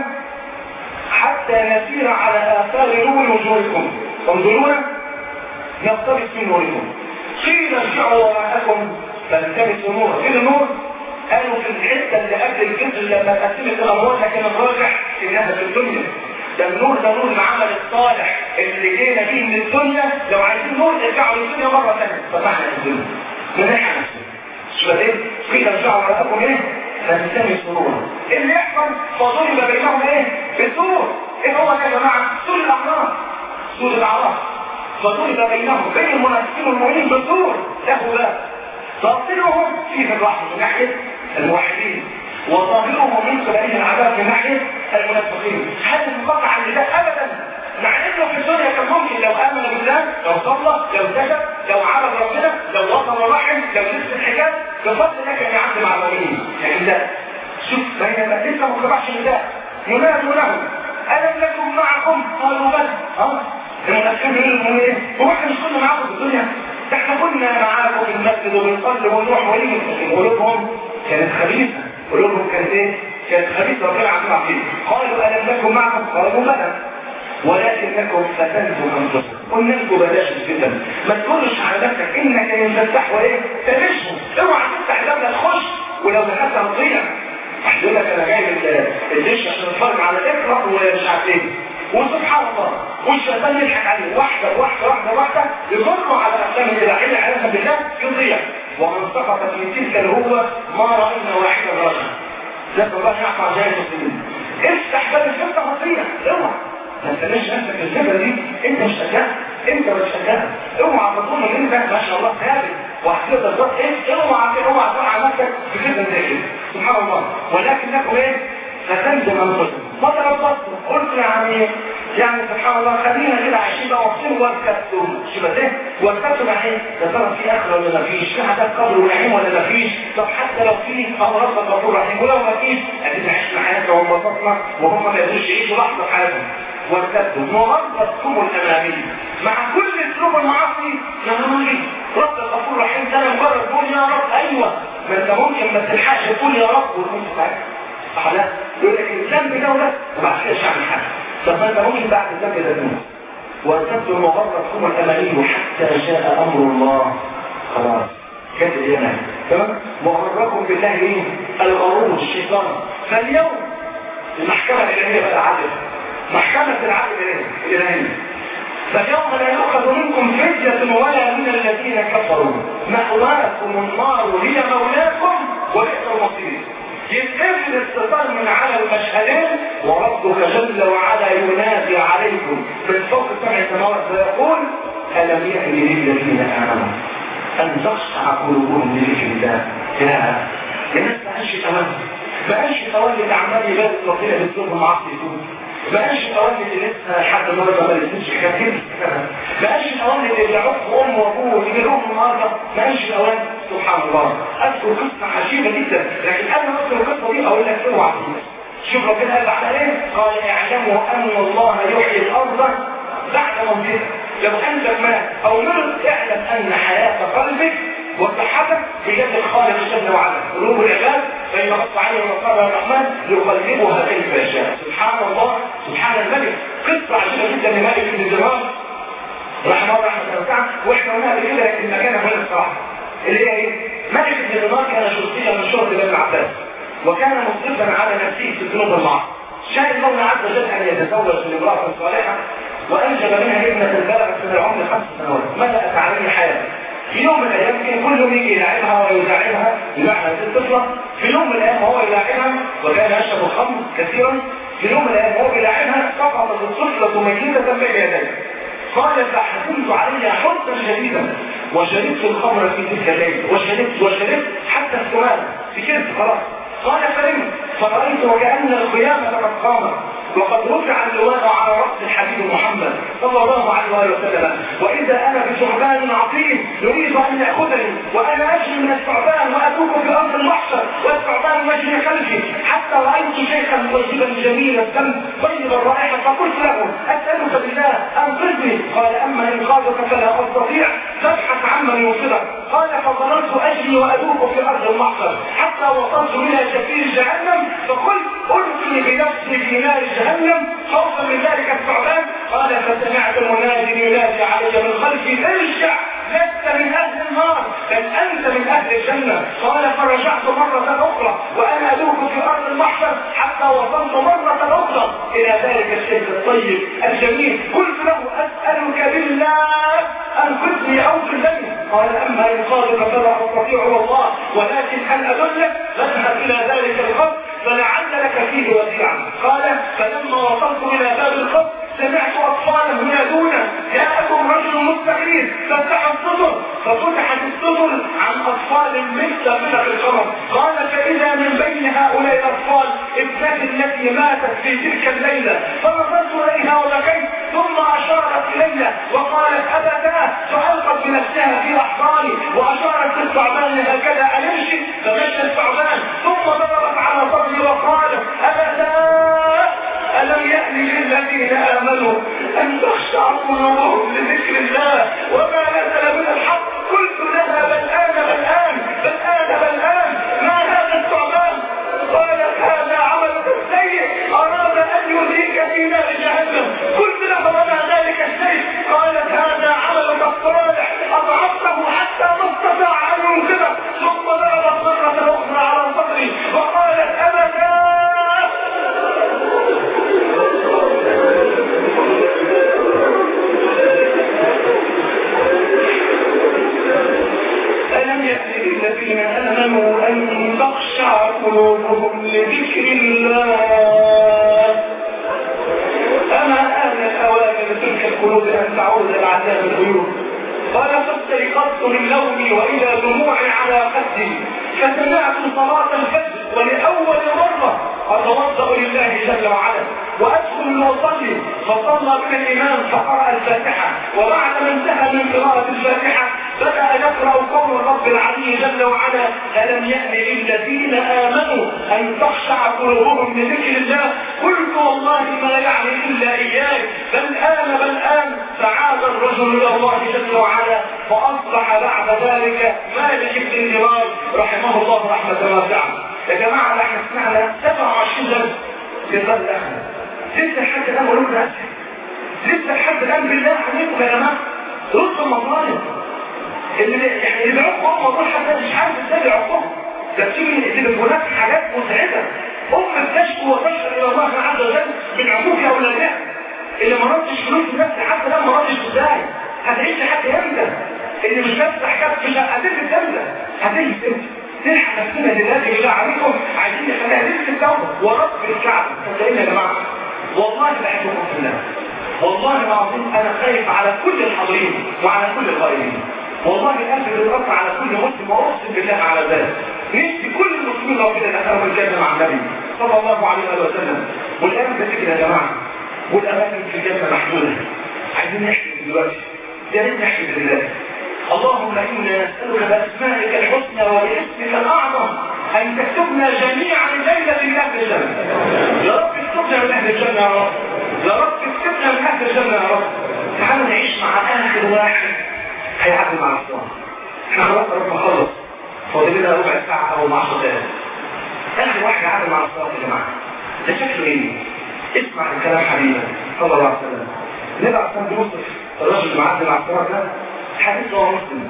حتى نسير على اثار نور وجوهكم انظرونا نقتبس من نوركم قيل ارجعوا وراءكم فالتمسوا نورا فين النور؟ قالوا في الحته اللي قبل الجزء لما قسمت الاموال لكن الراجح انها في الدنيا ده النور ده نور العمل الصالح اللي جينا فيه من الدنيا لو عايزين نور ارجعوا للدنيا مره ثانيه فتحنا الدنيا من ناحيه شو بعدين قيل ارجعوا وراءكم ايه؟ فالتمسوا نورا اللي يحصل فضرب بينهم ايه؟ بالسور ايه هو ده يا جماعه؟ سور الاحرار سور الاعراف فضرب بينهم بين المنافقين والمؤمنين بالسور له باب باطنهم فيه الرحمه من ناحيه الموحدين وظاهرهم من قبله العذاب من ناحيه المنافقين هل انقطع عن الله ابدا مع انه في الدنيا كان ممكن ممكن لو امن بالله لو صلى لو سجد لو عرف ربنا لو وصل الرحم لو لبس الحجاب بفضل الله كان يعدي مع المؤمنين لكن لا شوف بينما لسه ما خضعش لله ينادوا لهم الم نكن معكم قالوا بلى اه المنافقين يقولوا لهم ايه هو احنا مش كنا معاكم في الدنيا ده احنا كنا معاكم في المسجد وبنصلي ونروح ونيجي لكن قلوبهم كانت خبيثه قلوبهم كانت ايه كانت خبيثه ربنا عارفين عارفين قالوا الم نكن معكم قالوا بلى ولكنكم فتنتم انفسكم قلنا لكم بلاش الفتن ما تقولش على نفسك انك ان تفتح وايه تلشهم اوعى تفتح ده تخش ولو دخلت هتضيع واحد يقول لك انا جايب الدش عشان اتفرج على اقرا ومش عارف ايه وسبحان الله والشيطان يضحك عليه واحده واحده واحده واحده يضروا على افلام الاباحيه عياذا بالله يضيع ومن سقط في تلك الهوه ما راينا واحدا رجلا نسال الله يعفو عن جاهل المسلمين افتح باب الفتنه هتضيع اوعى ما تخليش نفسك الفكره دي انت مش شجاع انت مش شجاع اوعى تظن ان انت ما شاء الله ثابت وهتقدر بالظبط ايه اوعى اوعى تقع على نفسك في كده زي كده سبحان الله ولكنكم ايه فتنزل انفسكم ما تربصتم قلت يعني يعني سبحان الله خلينا كده عايشين بقى واقفين وارتبتم شبه ايه وارتبتم يعني ايه يا ترى في اخره ولا ما فيش في عذاب قبر ونعيم ولا ما فيش طب حتى لو في فهو ربك غفور رحيم ولو ما فيش ادينا عشنا حياتنا وانبسطنا وهم ما يقدروش يعيشوا لحظه في حياتهم وارتدوا وغرتكم الامامي مع كل اسلوب المعاصي نهاري رب الغفور الرحيم ده مجرد تقول يا رب ايوه ما انت ممكن ما تلحقش تقول يا رب وتكون ساعتها صح لا يقول لك الذنب ده ولا وبعد كده مش هعمل حاجه طب ما انت ممكن بعد الذنب ده تموت وارتدوا وغرتكم الاماني حتى جاء امر الله خلاص كانت الايمان تمام وغركم بالله ايه الغرور الشيطان فاليوم المحكمه الالهيه بقى عدل محكمة العدل الإلهي فاليوم لا يؤخذ منكم فدية ولا من الذين كفروا مأواكم النار هي مولاكم وبئس المصير يتقفل الستار من على المشهدين وربك جل وعلا ينادي عليكم من فوق سبع سماوات ويقول ألم يأن للذين آمنوا أن تخشع قلوبهم لذكر الله يا الناس ما قالش تولد ما قالش تولد عمال يبارك ربنا بالذنب معصي يتوب ما قالش تولد اللي لسه لحد النهارده ما لسنش كتير ما قالش تولد اللي يعرف ام وابوه ويجي لهم النهارده ما قالش تولد سبحان الله اذكر قصه عجيبه جدا لكن قبل ما اذكر القصه دي اقول لك اوعى شوف ربنا قال بعد ايه؟ قال اعلموا ان الله يحيي الارض بعد موتها لو انت مات او مرض اعلم ان حياه قلبك وصحتك بيد الخالق جل وعلا قلوب العباد فإن غص عليه وصار الرحمن يقلبها كيف يشاء سبحان الله سبحان الملك قصة عجيبة جدا لمالك بن دينار رحمه الله رحمه واسعة واحنا قلنا قبل كده لكن المكان هنا الصراحة اللي هي ايه؟ مالك بن دينار كان شرطيا من شرط بني العباس وكان مصرفا على نفسه في الذنوب المعاصي شاء الله عز وجل ان يتزوج من امرأة صالحة وانجب منها ابنة بلغت من العمر خمس سنوات ملأت عليه حياته في يوم من الايام كان كل يوم يجي يلاعبها ويلاعبها يلاعبها الطفله في يوم من الايام هو يلاعبها وكان يشرب الخمر كثيرا في يوم من الايام هو يلاعبها سقطت الطفله ميته بين يديه قال فحزنت عليها حزنا شديدا وشربت الخمر في تلك الليله وشربت وشربت حتى السؤال سكرت خلاص قال فنمت فرأيت وكأن القيامة قد قامت وقد رفع اللواء على رأس الحبيب محمد صلى الله عليه وسلم وإذا أنا بثعبان عظيم يريد أن يأخذني وأنا أجري من الثعبان وأتوب في أرض المحشر والثعبان يجري خلفي حتى رأيت شيخا طيبا جميلا الدم طيب الرائحة فقلت له أسألك بالله أنقذني قال أما إنقاذك فلا أستطيع فابحث عمن يوصلك قال فظللت أجري وأدوب في أرض المحشر حتى وصلت إلى شفير جهنم فقلت ألقي بنفسي في نار جهنم خوفا من ذلك الثعبان قال فسمعت منادي ينادي علي من خلفي ارجع لست من اهل النار بل انت من اهل الجنه قال فرجعت مره اخرى وانا ادوك في ارض المحشر حتى وصلت مره اخرى الى ذلك الشيخ الطيب الجميل قلت له اسالك بالله انقذني او كلني قال اما انقاذك فلا استطيع والله ولكن هل ادلك فاذهب الى ذلك الخط فلعل لك فيه وديعا قال فلما وصلت الى باب الخط سمعت اطفالا ينادون جاءكم رجل مستقيم ففتحوا السطر ففتحت السطر عن اطفال مثل فرق القمر قال فاذا من بين هؤلاء الاطفال ابنتي التي ماتت في تلك الليله فنظرت اليها وبكيت ثم اشارت الي وقالت أبدا فألقت بنفسها في أحضاني وأشارت للثعبان هكذا أن يمشي فمشى الثعبان ثم ضربت على صدري وقالت أبدا ألم يأن للذين آمنوا أن تخشع قلوبهم لذكر الله وما نزل من الحق قلت لها بل آن بل آن بل آن بل آن ما هذا الثعبان قالت هذا عملك السيء أراد أن يهلك في نار جهنم قلت له وما ذلك الشيء قالت هذا عملك الصالح أضعفته حتى ما استطاع أن ينقذه ثم ضربت مرة أخرى على صدري وقالت أبدا ألم يأتي للذين آمنوا أن تخشع قلوبهم لذكر الله أما آن الأوان لتلك القلوب أن تعود العذاب الغيوب قال فاستيقظت من نومي وإلى دموعي على خدي فسمعت صلاة الفجر ولأول مرة أتوضأ لله جل وعلا وأدخل وأصلي فصلى بنا الإمام فقرأ الفاتحة وبعد ما انتهى من قراءة الفاتحة بدأ يقرأ قول الرب العلي جل وعلا ألم يأن للذين آمنوا أن تخشع قلوبهم لذكر الله قلت والله ما يعني إلا إياي بل آن بل آن فعاد الرجل إلى الله جل وعلا فأصبح بعد ذلك مالك بن دينار رحمه الله رحمة واسعة يا جماعة احنا سمعنا 27 درس في البلد الأخرى لسه لحد الآن ولوك أسهل لسه لحد الآن بالله عليكم يا جماعة ردوا المظالم اللي يعني اللي بيعقوا هم والله حتى مش عارف ازاي بيعقوهم ده بتيجي تليفونات حاجات متعبة أم بتشكو وتشكو إلى الله عز وجل من عقوق أولادها اللي ما ردش فلوس لنفسي حتى لا ما ردش ازاي هتعيش لحد امتى اللي مش بفتح كف مش هتلبس امتى هتلبس امتى نلحق نفسنا دلوقتي بالله عليكم عايزين نخليها لبس التوبه ورب الكعبه صدقوني يا جماعه والله بحبكم في الله والله العظيم انا خايف على كل الحاضرين وعلى كل القائلين والله القلب بيترفع على كل مسلم واقسم بالله على ذلك نفسي كل المسلمين لو كده دخلوا الجنه مع النبي صلى الله عليه وسلم والان ده كده يا جماعه والاماكن في الجنه محدوده عايزين نحكي دلوقتي يا ريت نحكي دلوقتي اللهم انا نسالك باسمائك الحسنى وباسمك الاعظم ان تكتبنا جميعا الليله من اهل الجنه يا رب اكتبنا من اهل الجنه يا رب يا رب اكتبنا من اهل الجنه يا رب تعالوا نعيش مع اخر واحد هيعدي مع الصلاه احنا خلاص رب خلص فاضل لنا ربع ساعه او 10 دقائق اخر واحد هيعدي مع الصلاه يا جماعه ده شكله ايه اسمع الكلام حبيبا صلى الله عليه وسلم النبي عليه الصلاه يوصف الرجل اللي معدي مع الصلاه ده حديث هو مسلم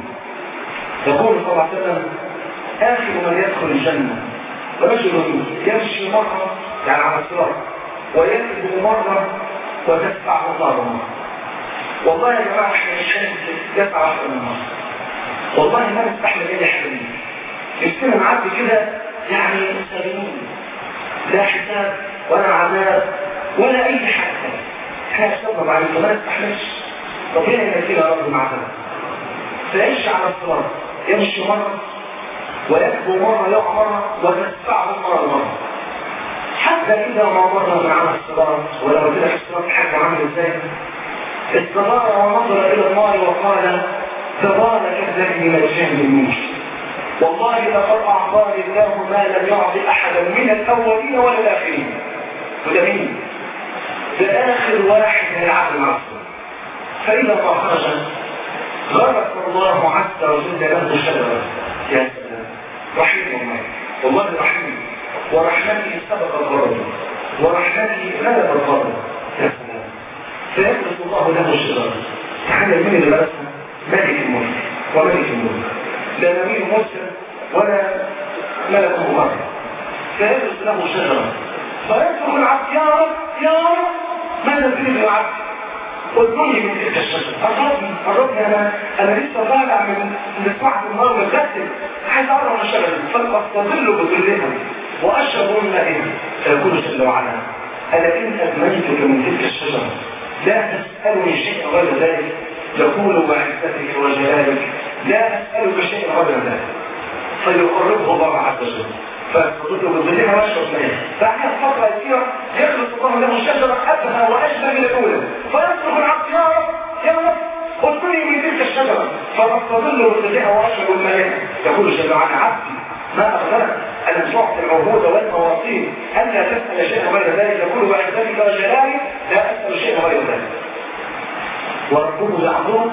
يقول صلى الله عليه وسلم اخر من يدخل الجنه رجل يمشي مره يعني على الصراط ويكذب مره وتدفعه نار والله يا جماعه احنا مش يدفع اكثر من مره والله ما نستحمل اي حاجه منه نفسنا نعدي كده يعني سليمين لا حساب ولا عذاب ولا اي حاجه احنا نستغرب عليك ما نستحملش ربنا يكفينا يا رب معنا تعيش على الصراط يمشي مرة ويكبو مرة يقع مرة وتدفعه مرة مرة حتى إذا ما مر من على الصراط ولو كده في الصراط حاجة عامل ازاي استمر ونظر إلى الله وقال تبارك الذي نجاني منك والله لقد أعطاني الله ما لم يعطي أحدا من الأولين ولا الآخرين وده مين؟ ده آخر واحد هيلعب مع الصراط فإذا ما خرج غرق الله عز وجل له شجرة يا سلام رحيم الله والله رحيم ورحمته سبق الغرض ورحمته غلب الغرض يا سلام فيدرس الله له الشجرة تعالى مين اللي درسها ملك الملك وملك الملك لا نبي مسلم ولا ملك مبارك فيدرس له شجرة فيدخل العبد يا رب يا رب ماذا تريد العبد قدوني من تلك الشجرة قربني قربني انا انا لسه طالع من من سمعت النهار متغسل عايز اقرب من الشجرة فاستظل بظلها واشرب من مائها فيقول جل وعلا الا ان ادمنتك من تلك الشجرة لا تسألني شيئا غير ذلك يقول وعزتك وجلالك لا أسألك شيئا غير ذلك فيقربه الله عز وجل فيستظل بظلها واشرب مائها بعد فترة يسيرة يخلص الله له شجرة أبهى وأشبه من الأولى فيصرخ العبد يا رب يا رب فاستظل مرتفعه واشرب الماء يقول جل وعلا عبدي ما اغفرت ان تعطي العهود والمواصيل الا تسال شيئا غير ذلك يقول وعزتك وجلالي لا اسال شيئا غير ذلك وربه يعذره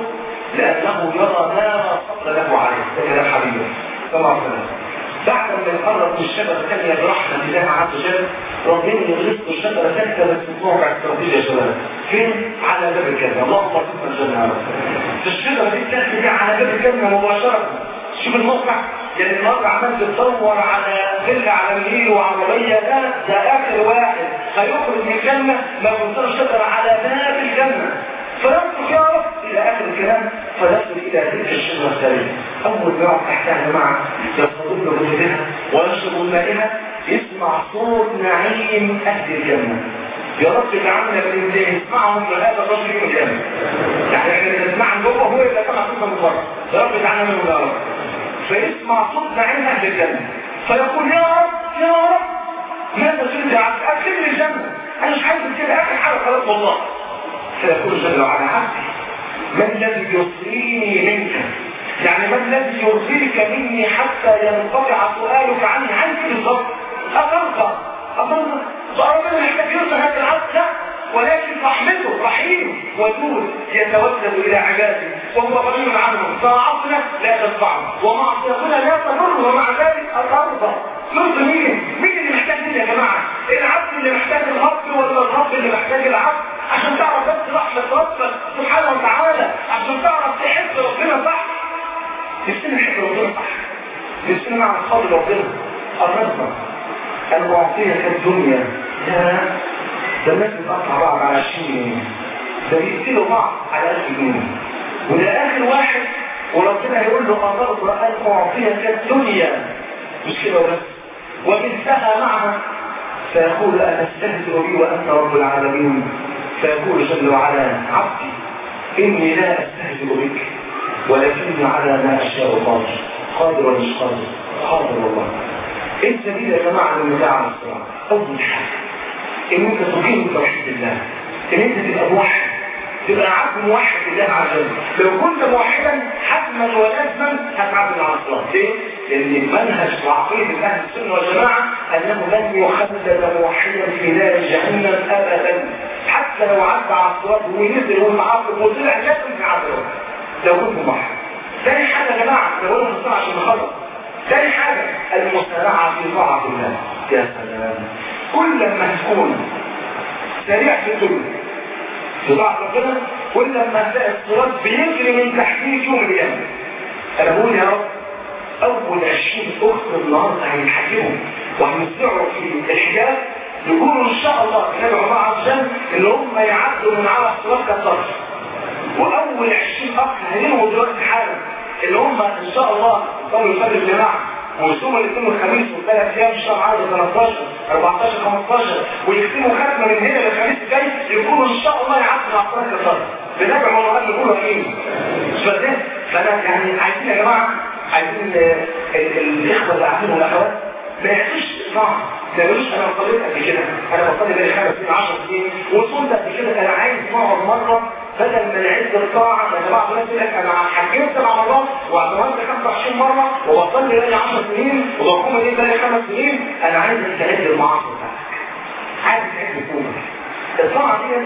لانه يرى ما فضل له عليه ده كلام حبيبه صلى الله عليه وسلم بعد ما يقرب من الشجره الثانيه برحمه الله عز وجل ربنا يغرس الشجره ثالثه بس في موقع استراتيجي يا شباب فين؟ على باب الجنه اللهم ارزقنا الجنه يا رب الشجره دي الثالثه دي على باب الجنه مباشره شوف الموقع يعني النهارده عمال بتدور على فيلا على النيل وعربيه لا ده اخر واحد هيخرج من الجنه ما يوصل الشجره على باب الجنه فيصل يا رب الى اخر الكلام فيصل الى تلك الشجره الثالثه اول ما يقعد تحتها يا جماعه يصطدم بوجودها ويشرب مائها يسمع صوت نعيم اهل الجنه يا رب اجعلنا من اللي يسمعهم بهذا الرجل يوم القيامه يعني احنا بنسمع جوه هو اللي سمع صوتنا من بره يا رب اجعلنا منهم يا رب فيسمع صوت نعيم اهل الجنه فيقول يا رب يا رب ماذا تريد يا عبد ادخلني الجنه انا مش عايز كده اخر حاجه خلاص والله فيقول جل وعلا عبدي ما الذي يصريني منك يعني ما الذي يرضيك مني حتى ينقطع سؤالك عني عنك بالضبط أترضى أترضى فربنا محتاج يرضى هذا العبد لا ولكن رحمته رحيم ودود يتوسل الى عباده وهو غني عنهم طاعتنا لا تنفعه ومعصيتنا لا تضر ومع ذلك اترضى نرضي مين؟ مين اللي محتاج مين يا جماعه؟ العبد اللي محتاج الرب ولا الرب اللي محتاج العبد؟ عشان تعرف بس رحمه ربك سبحانه وتعالى عشان تعرف تحب ربنا صح نفسنا نحب ربنا صح نفسنا مع اصحاب ربنا الرضا المعطيه كالدنيا لا ده الناس بتقطع بعض على 20 جنيه ده بيقتلوا بعض على 1000 جنيه وده اخر واحد وربنا يقول له امرت ان اعطيك الدنيا مش كده وبس ومثلها معها فيقول أتستهزئ بي وأنت رب العالمين فيقول جل وعلا عبدي إني لا أستهزئ بك ولكني على ما أشاء قادر قادر ولا مش قادر قادر والله إيه السبيل يا جماعة للنزاع على الصراع أول حاجة ان انت تقيم توحيد الله ان انت تبقى موحد تبقى عبد موحد لله عز وجل لو كنت موحدا حتما ولازما هتعبد على الصلاه ليه؟ لان منهج وعقيده اهل السنه والجماعه انه لن يخلد موحدا في نار جهنم ابدا حتى لو عدى على الصلاه ونزل والمعاصي وطلع لازم يعبد لو كنت موحد ثاني حاجه يا جماعه لو انا مصطلح عشان نخلص ثاني حاجه المسارعه في طاعه الله يا سلام كل ما تكون سريع في الدنيا في ضعف ربنا كل ما تلاقي الصراط بيجري من تحتيك يوم القيامه انا بقول يا رب اول 20 اخت النهارده هيتحكموا وهيسرعوا في الحجاب يقولوا ان شاء الله ندعو الله عز وجل ان هم يعدوا من على الصراط كالطرف واول 20 اخ هينهوا دلوقتي حالا اللي هم ان شاء الله صلوا الفجر الجماعه ويصوموا الاثنين والخميس والثلاث ايام شهر عدد 13 14 15 ويختموا ختمه من هنا للخميس الجاي يكونوا ان شاء الله يعدوا مع صلاه الفجر بنبع مرات نقول ايه مش فاهم فانا يعني عايزين يا جماعه عايزين الاخوه اللي قاعدين والاخوات ما يحسوش صعب ما يقولوش انا صليت قبل كده انا بصلي بقالي خمس سنين 10 سنين وصلت قبل كده انا عايز اقعد مره بدل ما نعد الطاعه يا جماعه الناس يقول لك انا حجمت مع الله واعتمرت 25 مره وبصلي بقالي 10 سنين وبقوم الليل بقالي خمس سنين انا عايز تعد المعاصي بتاعتك عايز تعد كونك الطاعه دي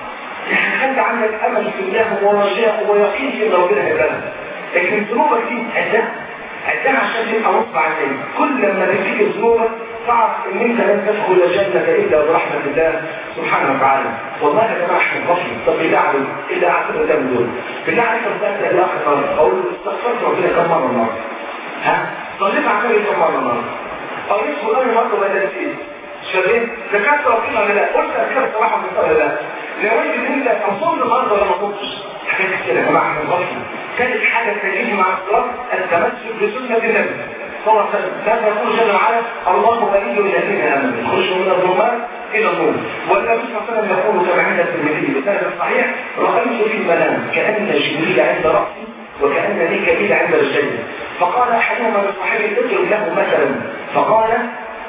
هتخلي عندك امل في الله ورجاء ويقين في ربنا هيبقى لكن ذنوبك دي عدها عدها عشان تبقى نصب عليك كل لما تفتكر ذنوبك تعرف ان انت لن تدخل الجنة الا برحمة الله سبحانه وتعالى والله يا جماعة احنا غفل طب بالله عليك ايه اللي قعدت قدام دول بالله عليك بسألك الاخ مرة اقول استغفرت ربنا كم مرة النهارده ها صليت على النبي كم مرة النهارده قريت قرآن مرة ولا نسيت شباب ذكرت ربنا ولا لا قلت اذكار صباحا من ولا لا نويت ان انت تصوم النهارده ولا ما تصومش حاجات كتير يا جماعه احنا غفل كانت حاجه تجيب مع الصلاه التمسك بسنه النبي صلى الله عليه وسلم لا يقول جل وعلا الله ولي الذين امنوا يخرجوا من الظلمات الى النور والنبي صلى الله عليه وسلم يقول كما عند الترمذي بسند صحيح رايت في المنام كان جبريل عند راسي وكان ميكائيل عند رجلي فقال احدهما لصاحبه اضرب له مثلا فقال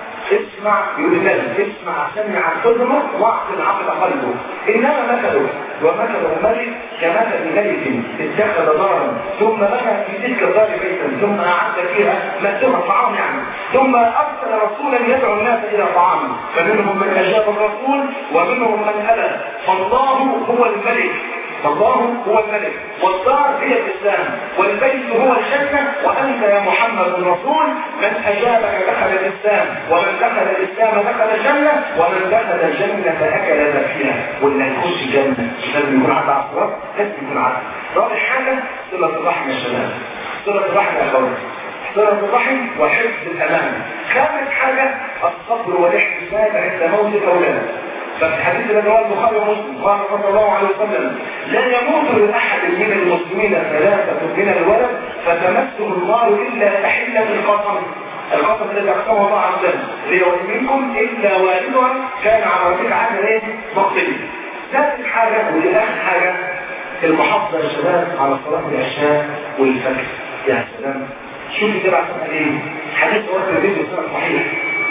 اسمع يقول اسمع سمع قدمه واعقل عقل قلبه انما مثله ومثل ملك كمثل ملك اتخذ دارا ثم بنى في تلك الدار بيتا ثم اعد فيها مكتوب طعام يعني ثم ارسل رسولا يدعو الناس الى طعام فمنهم من اجاب الرسول ومنهم من ابى فالله هو الملك الله هو الملك والدار هي الإسلام والبيت هو الجنة وأنت يا محمد الرسول من أجابك دخل الإسلام ومن دخل الإسلام دخل الجنة ومن دخل الجنة أكل فيها واللي هيخش الجنة لازم يكون عبد عصرات لازم يكون عبد رابع حاجة صلة الرحم يا شباب صلة الرحم يا أخوان صلة الرحم وحفظ الأمان خامس حاجة الصبر والاحتساب عند موت الأولاد ففي حديث الذي رواه البخاري ومسلم قال صلى الله عليه وسلم لا يموت لاحد من المسلمين ثلاثه من الولد فتمسه النار الا تحله القسم القسم الذي اقسمه الله عز وجل ليوم منكم الا والدها كان على ربك عامل ايه؟ مقتدي ثالث حاجه ودي اخر حاجه المحافظه يا شباب على صلاه العشاء والفجر يا سلام شوف كده عشان ايه؟ حديث ورد الفيديو صحيح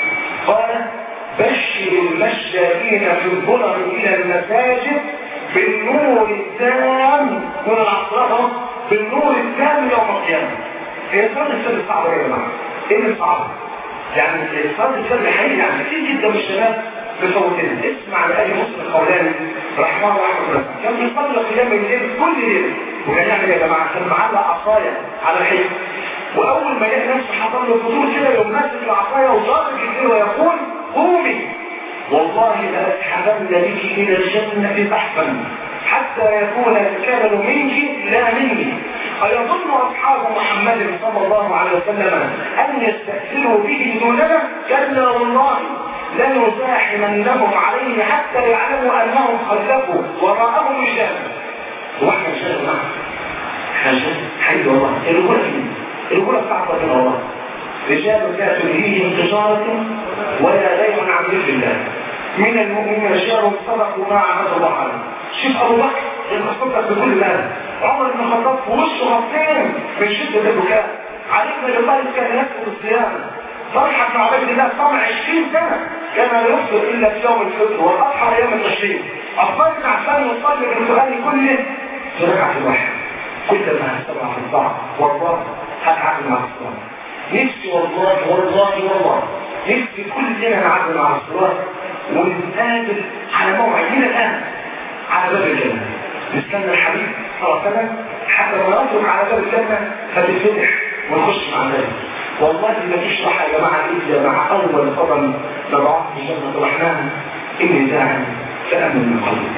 قال بشر المشاكين في الظلم الى المساجد بالنور التام من العصر بالنور التام يوم القيامه هي صلاه الفجر صعبه يا جماعه ايه اللي صعب يعني صلاه الفجر حقيقي يعني كتير جدا من الشباب بفوتنا اسمع لأي مسلم القولاني رحمه الله رحمه الله كان بيصلي قيام الليل كل ليله وكان يعمل يا جماعه كان معلق عصايه على الحيط واول ما يلاقي نفسه حصل له فضول كده يقوم ماسك العصايه وضارب كتير ويقول قومي والله لأسحبن بك إلى الجنة بحثا حتى يكون الكامل منك لا مني أيظن أصحاب محمد صلى الله عليه وسلم أن يستأثروا به دوننا كلا والله لنزاحمنهم عليه حتى يعلموا أنهم خلفوا وراءهم رجال واحنا رجال معه حاجة حي والله الأولى فين الأولى بتاعت ربنا والله رجال لا تلهيهم تجارة ولا بيع عن ذكر الله من المؤمنين رجال صدقوا ما عهد الله عليه شوف ابو بكر المصدق بكل مال عمر بن الخطاب في وشه غطين من شده البكاء علي بن ابي طالب كان يسقط الصيام طلحه بن عبيد الله طمع 20 سنه كان لا يفطر الا في يوم الفطر والاضحى ايام التشريق عثمان بن عفان يصلي بالقران كله في ركعه واحده كل ما سبع في الضعف والله هتعامل مع الصلاه نفسي والله والله والله نفسي كل سنة نعدل مع الصلاة ونتقابل على موعد هنا الآن على باب الجنة نستنى الحبيب صلى الله عليه وسلم حتى ما نطلق على باب الجنة فتتفتح ونخش مع النبي والله ما فيش راحة يا جماعة إلا مع أول قدم نضعها في جنة الرحمن إني داعي فأمن من قلبي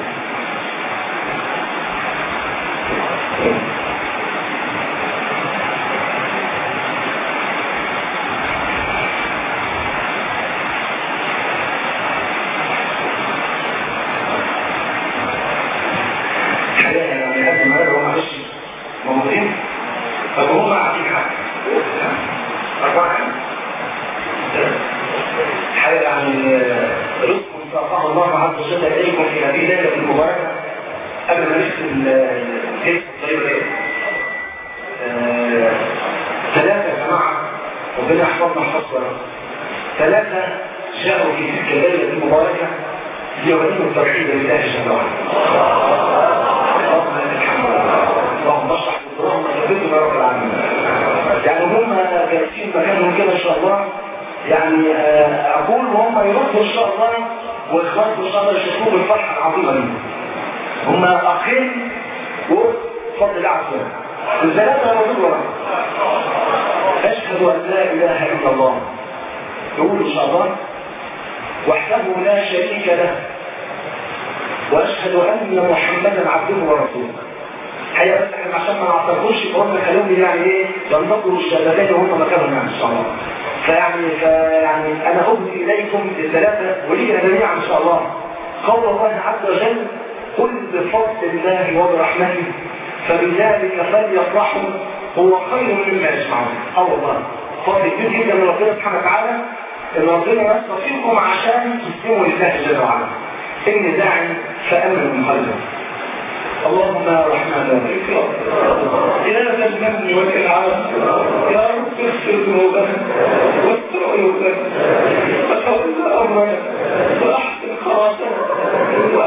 ينتظروا الشهادتين وهم مكانهم يعني ان شاء الله فيعني فيعني انا اهدي اليكم الثلاثه ولينا جميعا ان شاء الله قول الله عز وجل قل بفضل الله وبرحمته فبذلك فليفرحوا هو خير مما يسمعون اه والله فضل كبير جدا من ربنا سبحانه وتعالى ان ربنا يستطيعكم عشان تسلموا لله جل وعلا اني داعي فامن من قلبه اللهم يا رحمن يا ذا المن والإنعام يا رب اغفر ذنوبنا واستر عيوبنا وتولى أمرنا وأحسن خلاصنا وأحسن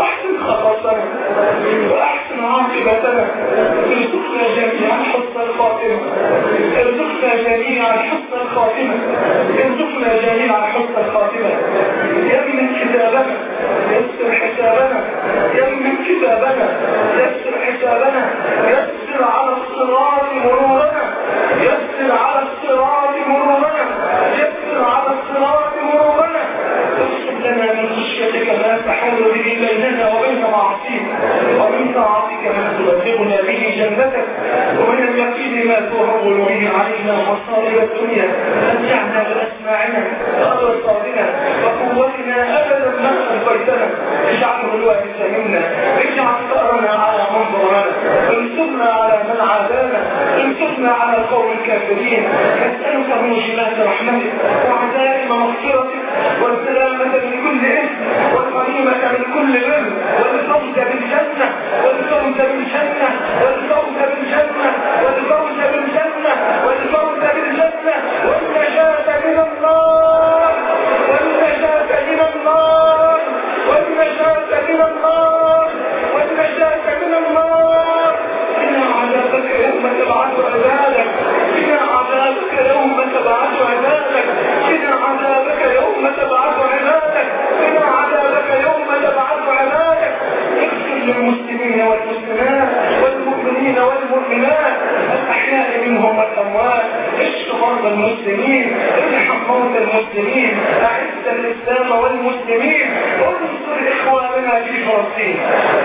خلاصنا واحسن عاقبتنا ارزقنا جميعا حسن الخاتمه ارزقنا جميعا حسن الخاتمه ارزقنا جميعا حسن الخاتمه يمن كتابنا يسر حسابنا يمن كتابنا يسر حسابنا يسر على الصراط مرورنا يسر على الصراط مرورنا يسر على الصراط مرورنا اقسم لنا من خشيتك ما تحول به بيننا وبين معصيك ومن طاعتك ما تبلغنا به جنتك ومن اليقين ما تهون به علينا مصائب الدنيا متعنا باسماعنا وابصارنا وقوتنا ابدا ما ابقيتنا اجعله الوارث منا اجعل ثارنا على من ظلمنا انصرنا على من عادانا انصرنا على القوم الكافرين نسالك موجبات رحمتك وعزائم مغفرتك والسلامه من كل اثم والغنيمه من كل بر والفوز بالجنه والفوز بالجنه والفوز بالجنه والفوز بالجنه والفوز بالجنه والنجاه من النار والنجاه من النار والنجاه من النار والنجاه من النار إن عذابك يوم تبعث عبادك إن عذابك يوم تبعث عبادك إن عذابك يوم تبعث عبادك إن عذابك يوم تبعث عبادك اغفر للمسلمين والمسلمات والمؤمنين والمؤمنات الأحياء منهم والأموات اشف مرضى المسلمين ارحم موتى المسلمين أعز الإسلام والمسلمين انصر إخواننا في فلسطين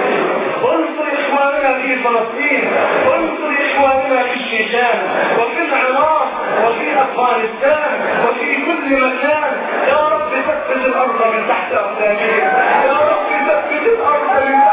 انصر إخواننا في فلسطين انصر إخواننا في الشيشان وفي العراق وفي أفغانستان وفي كل مكان يا رب ثبت الأرض من تحت أقدامهم يا رب ثبت الأرض من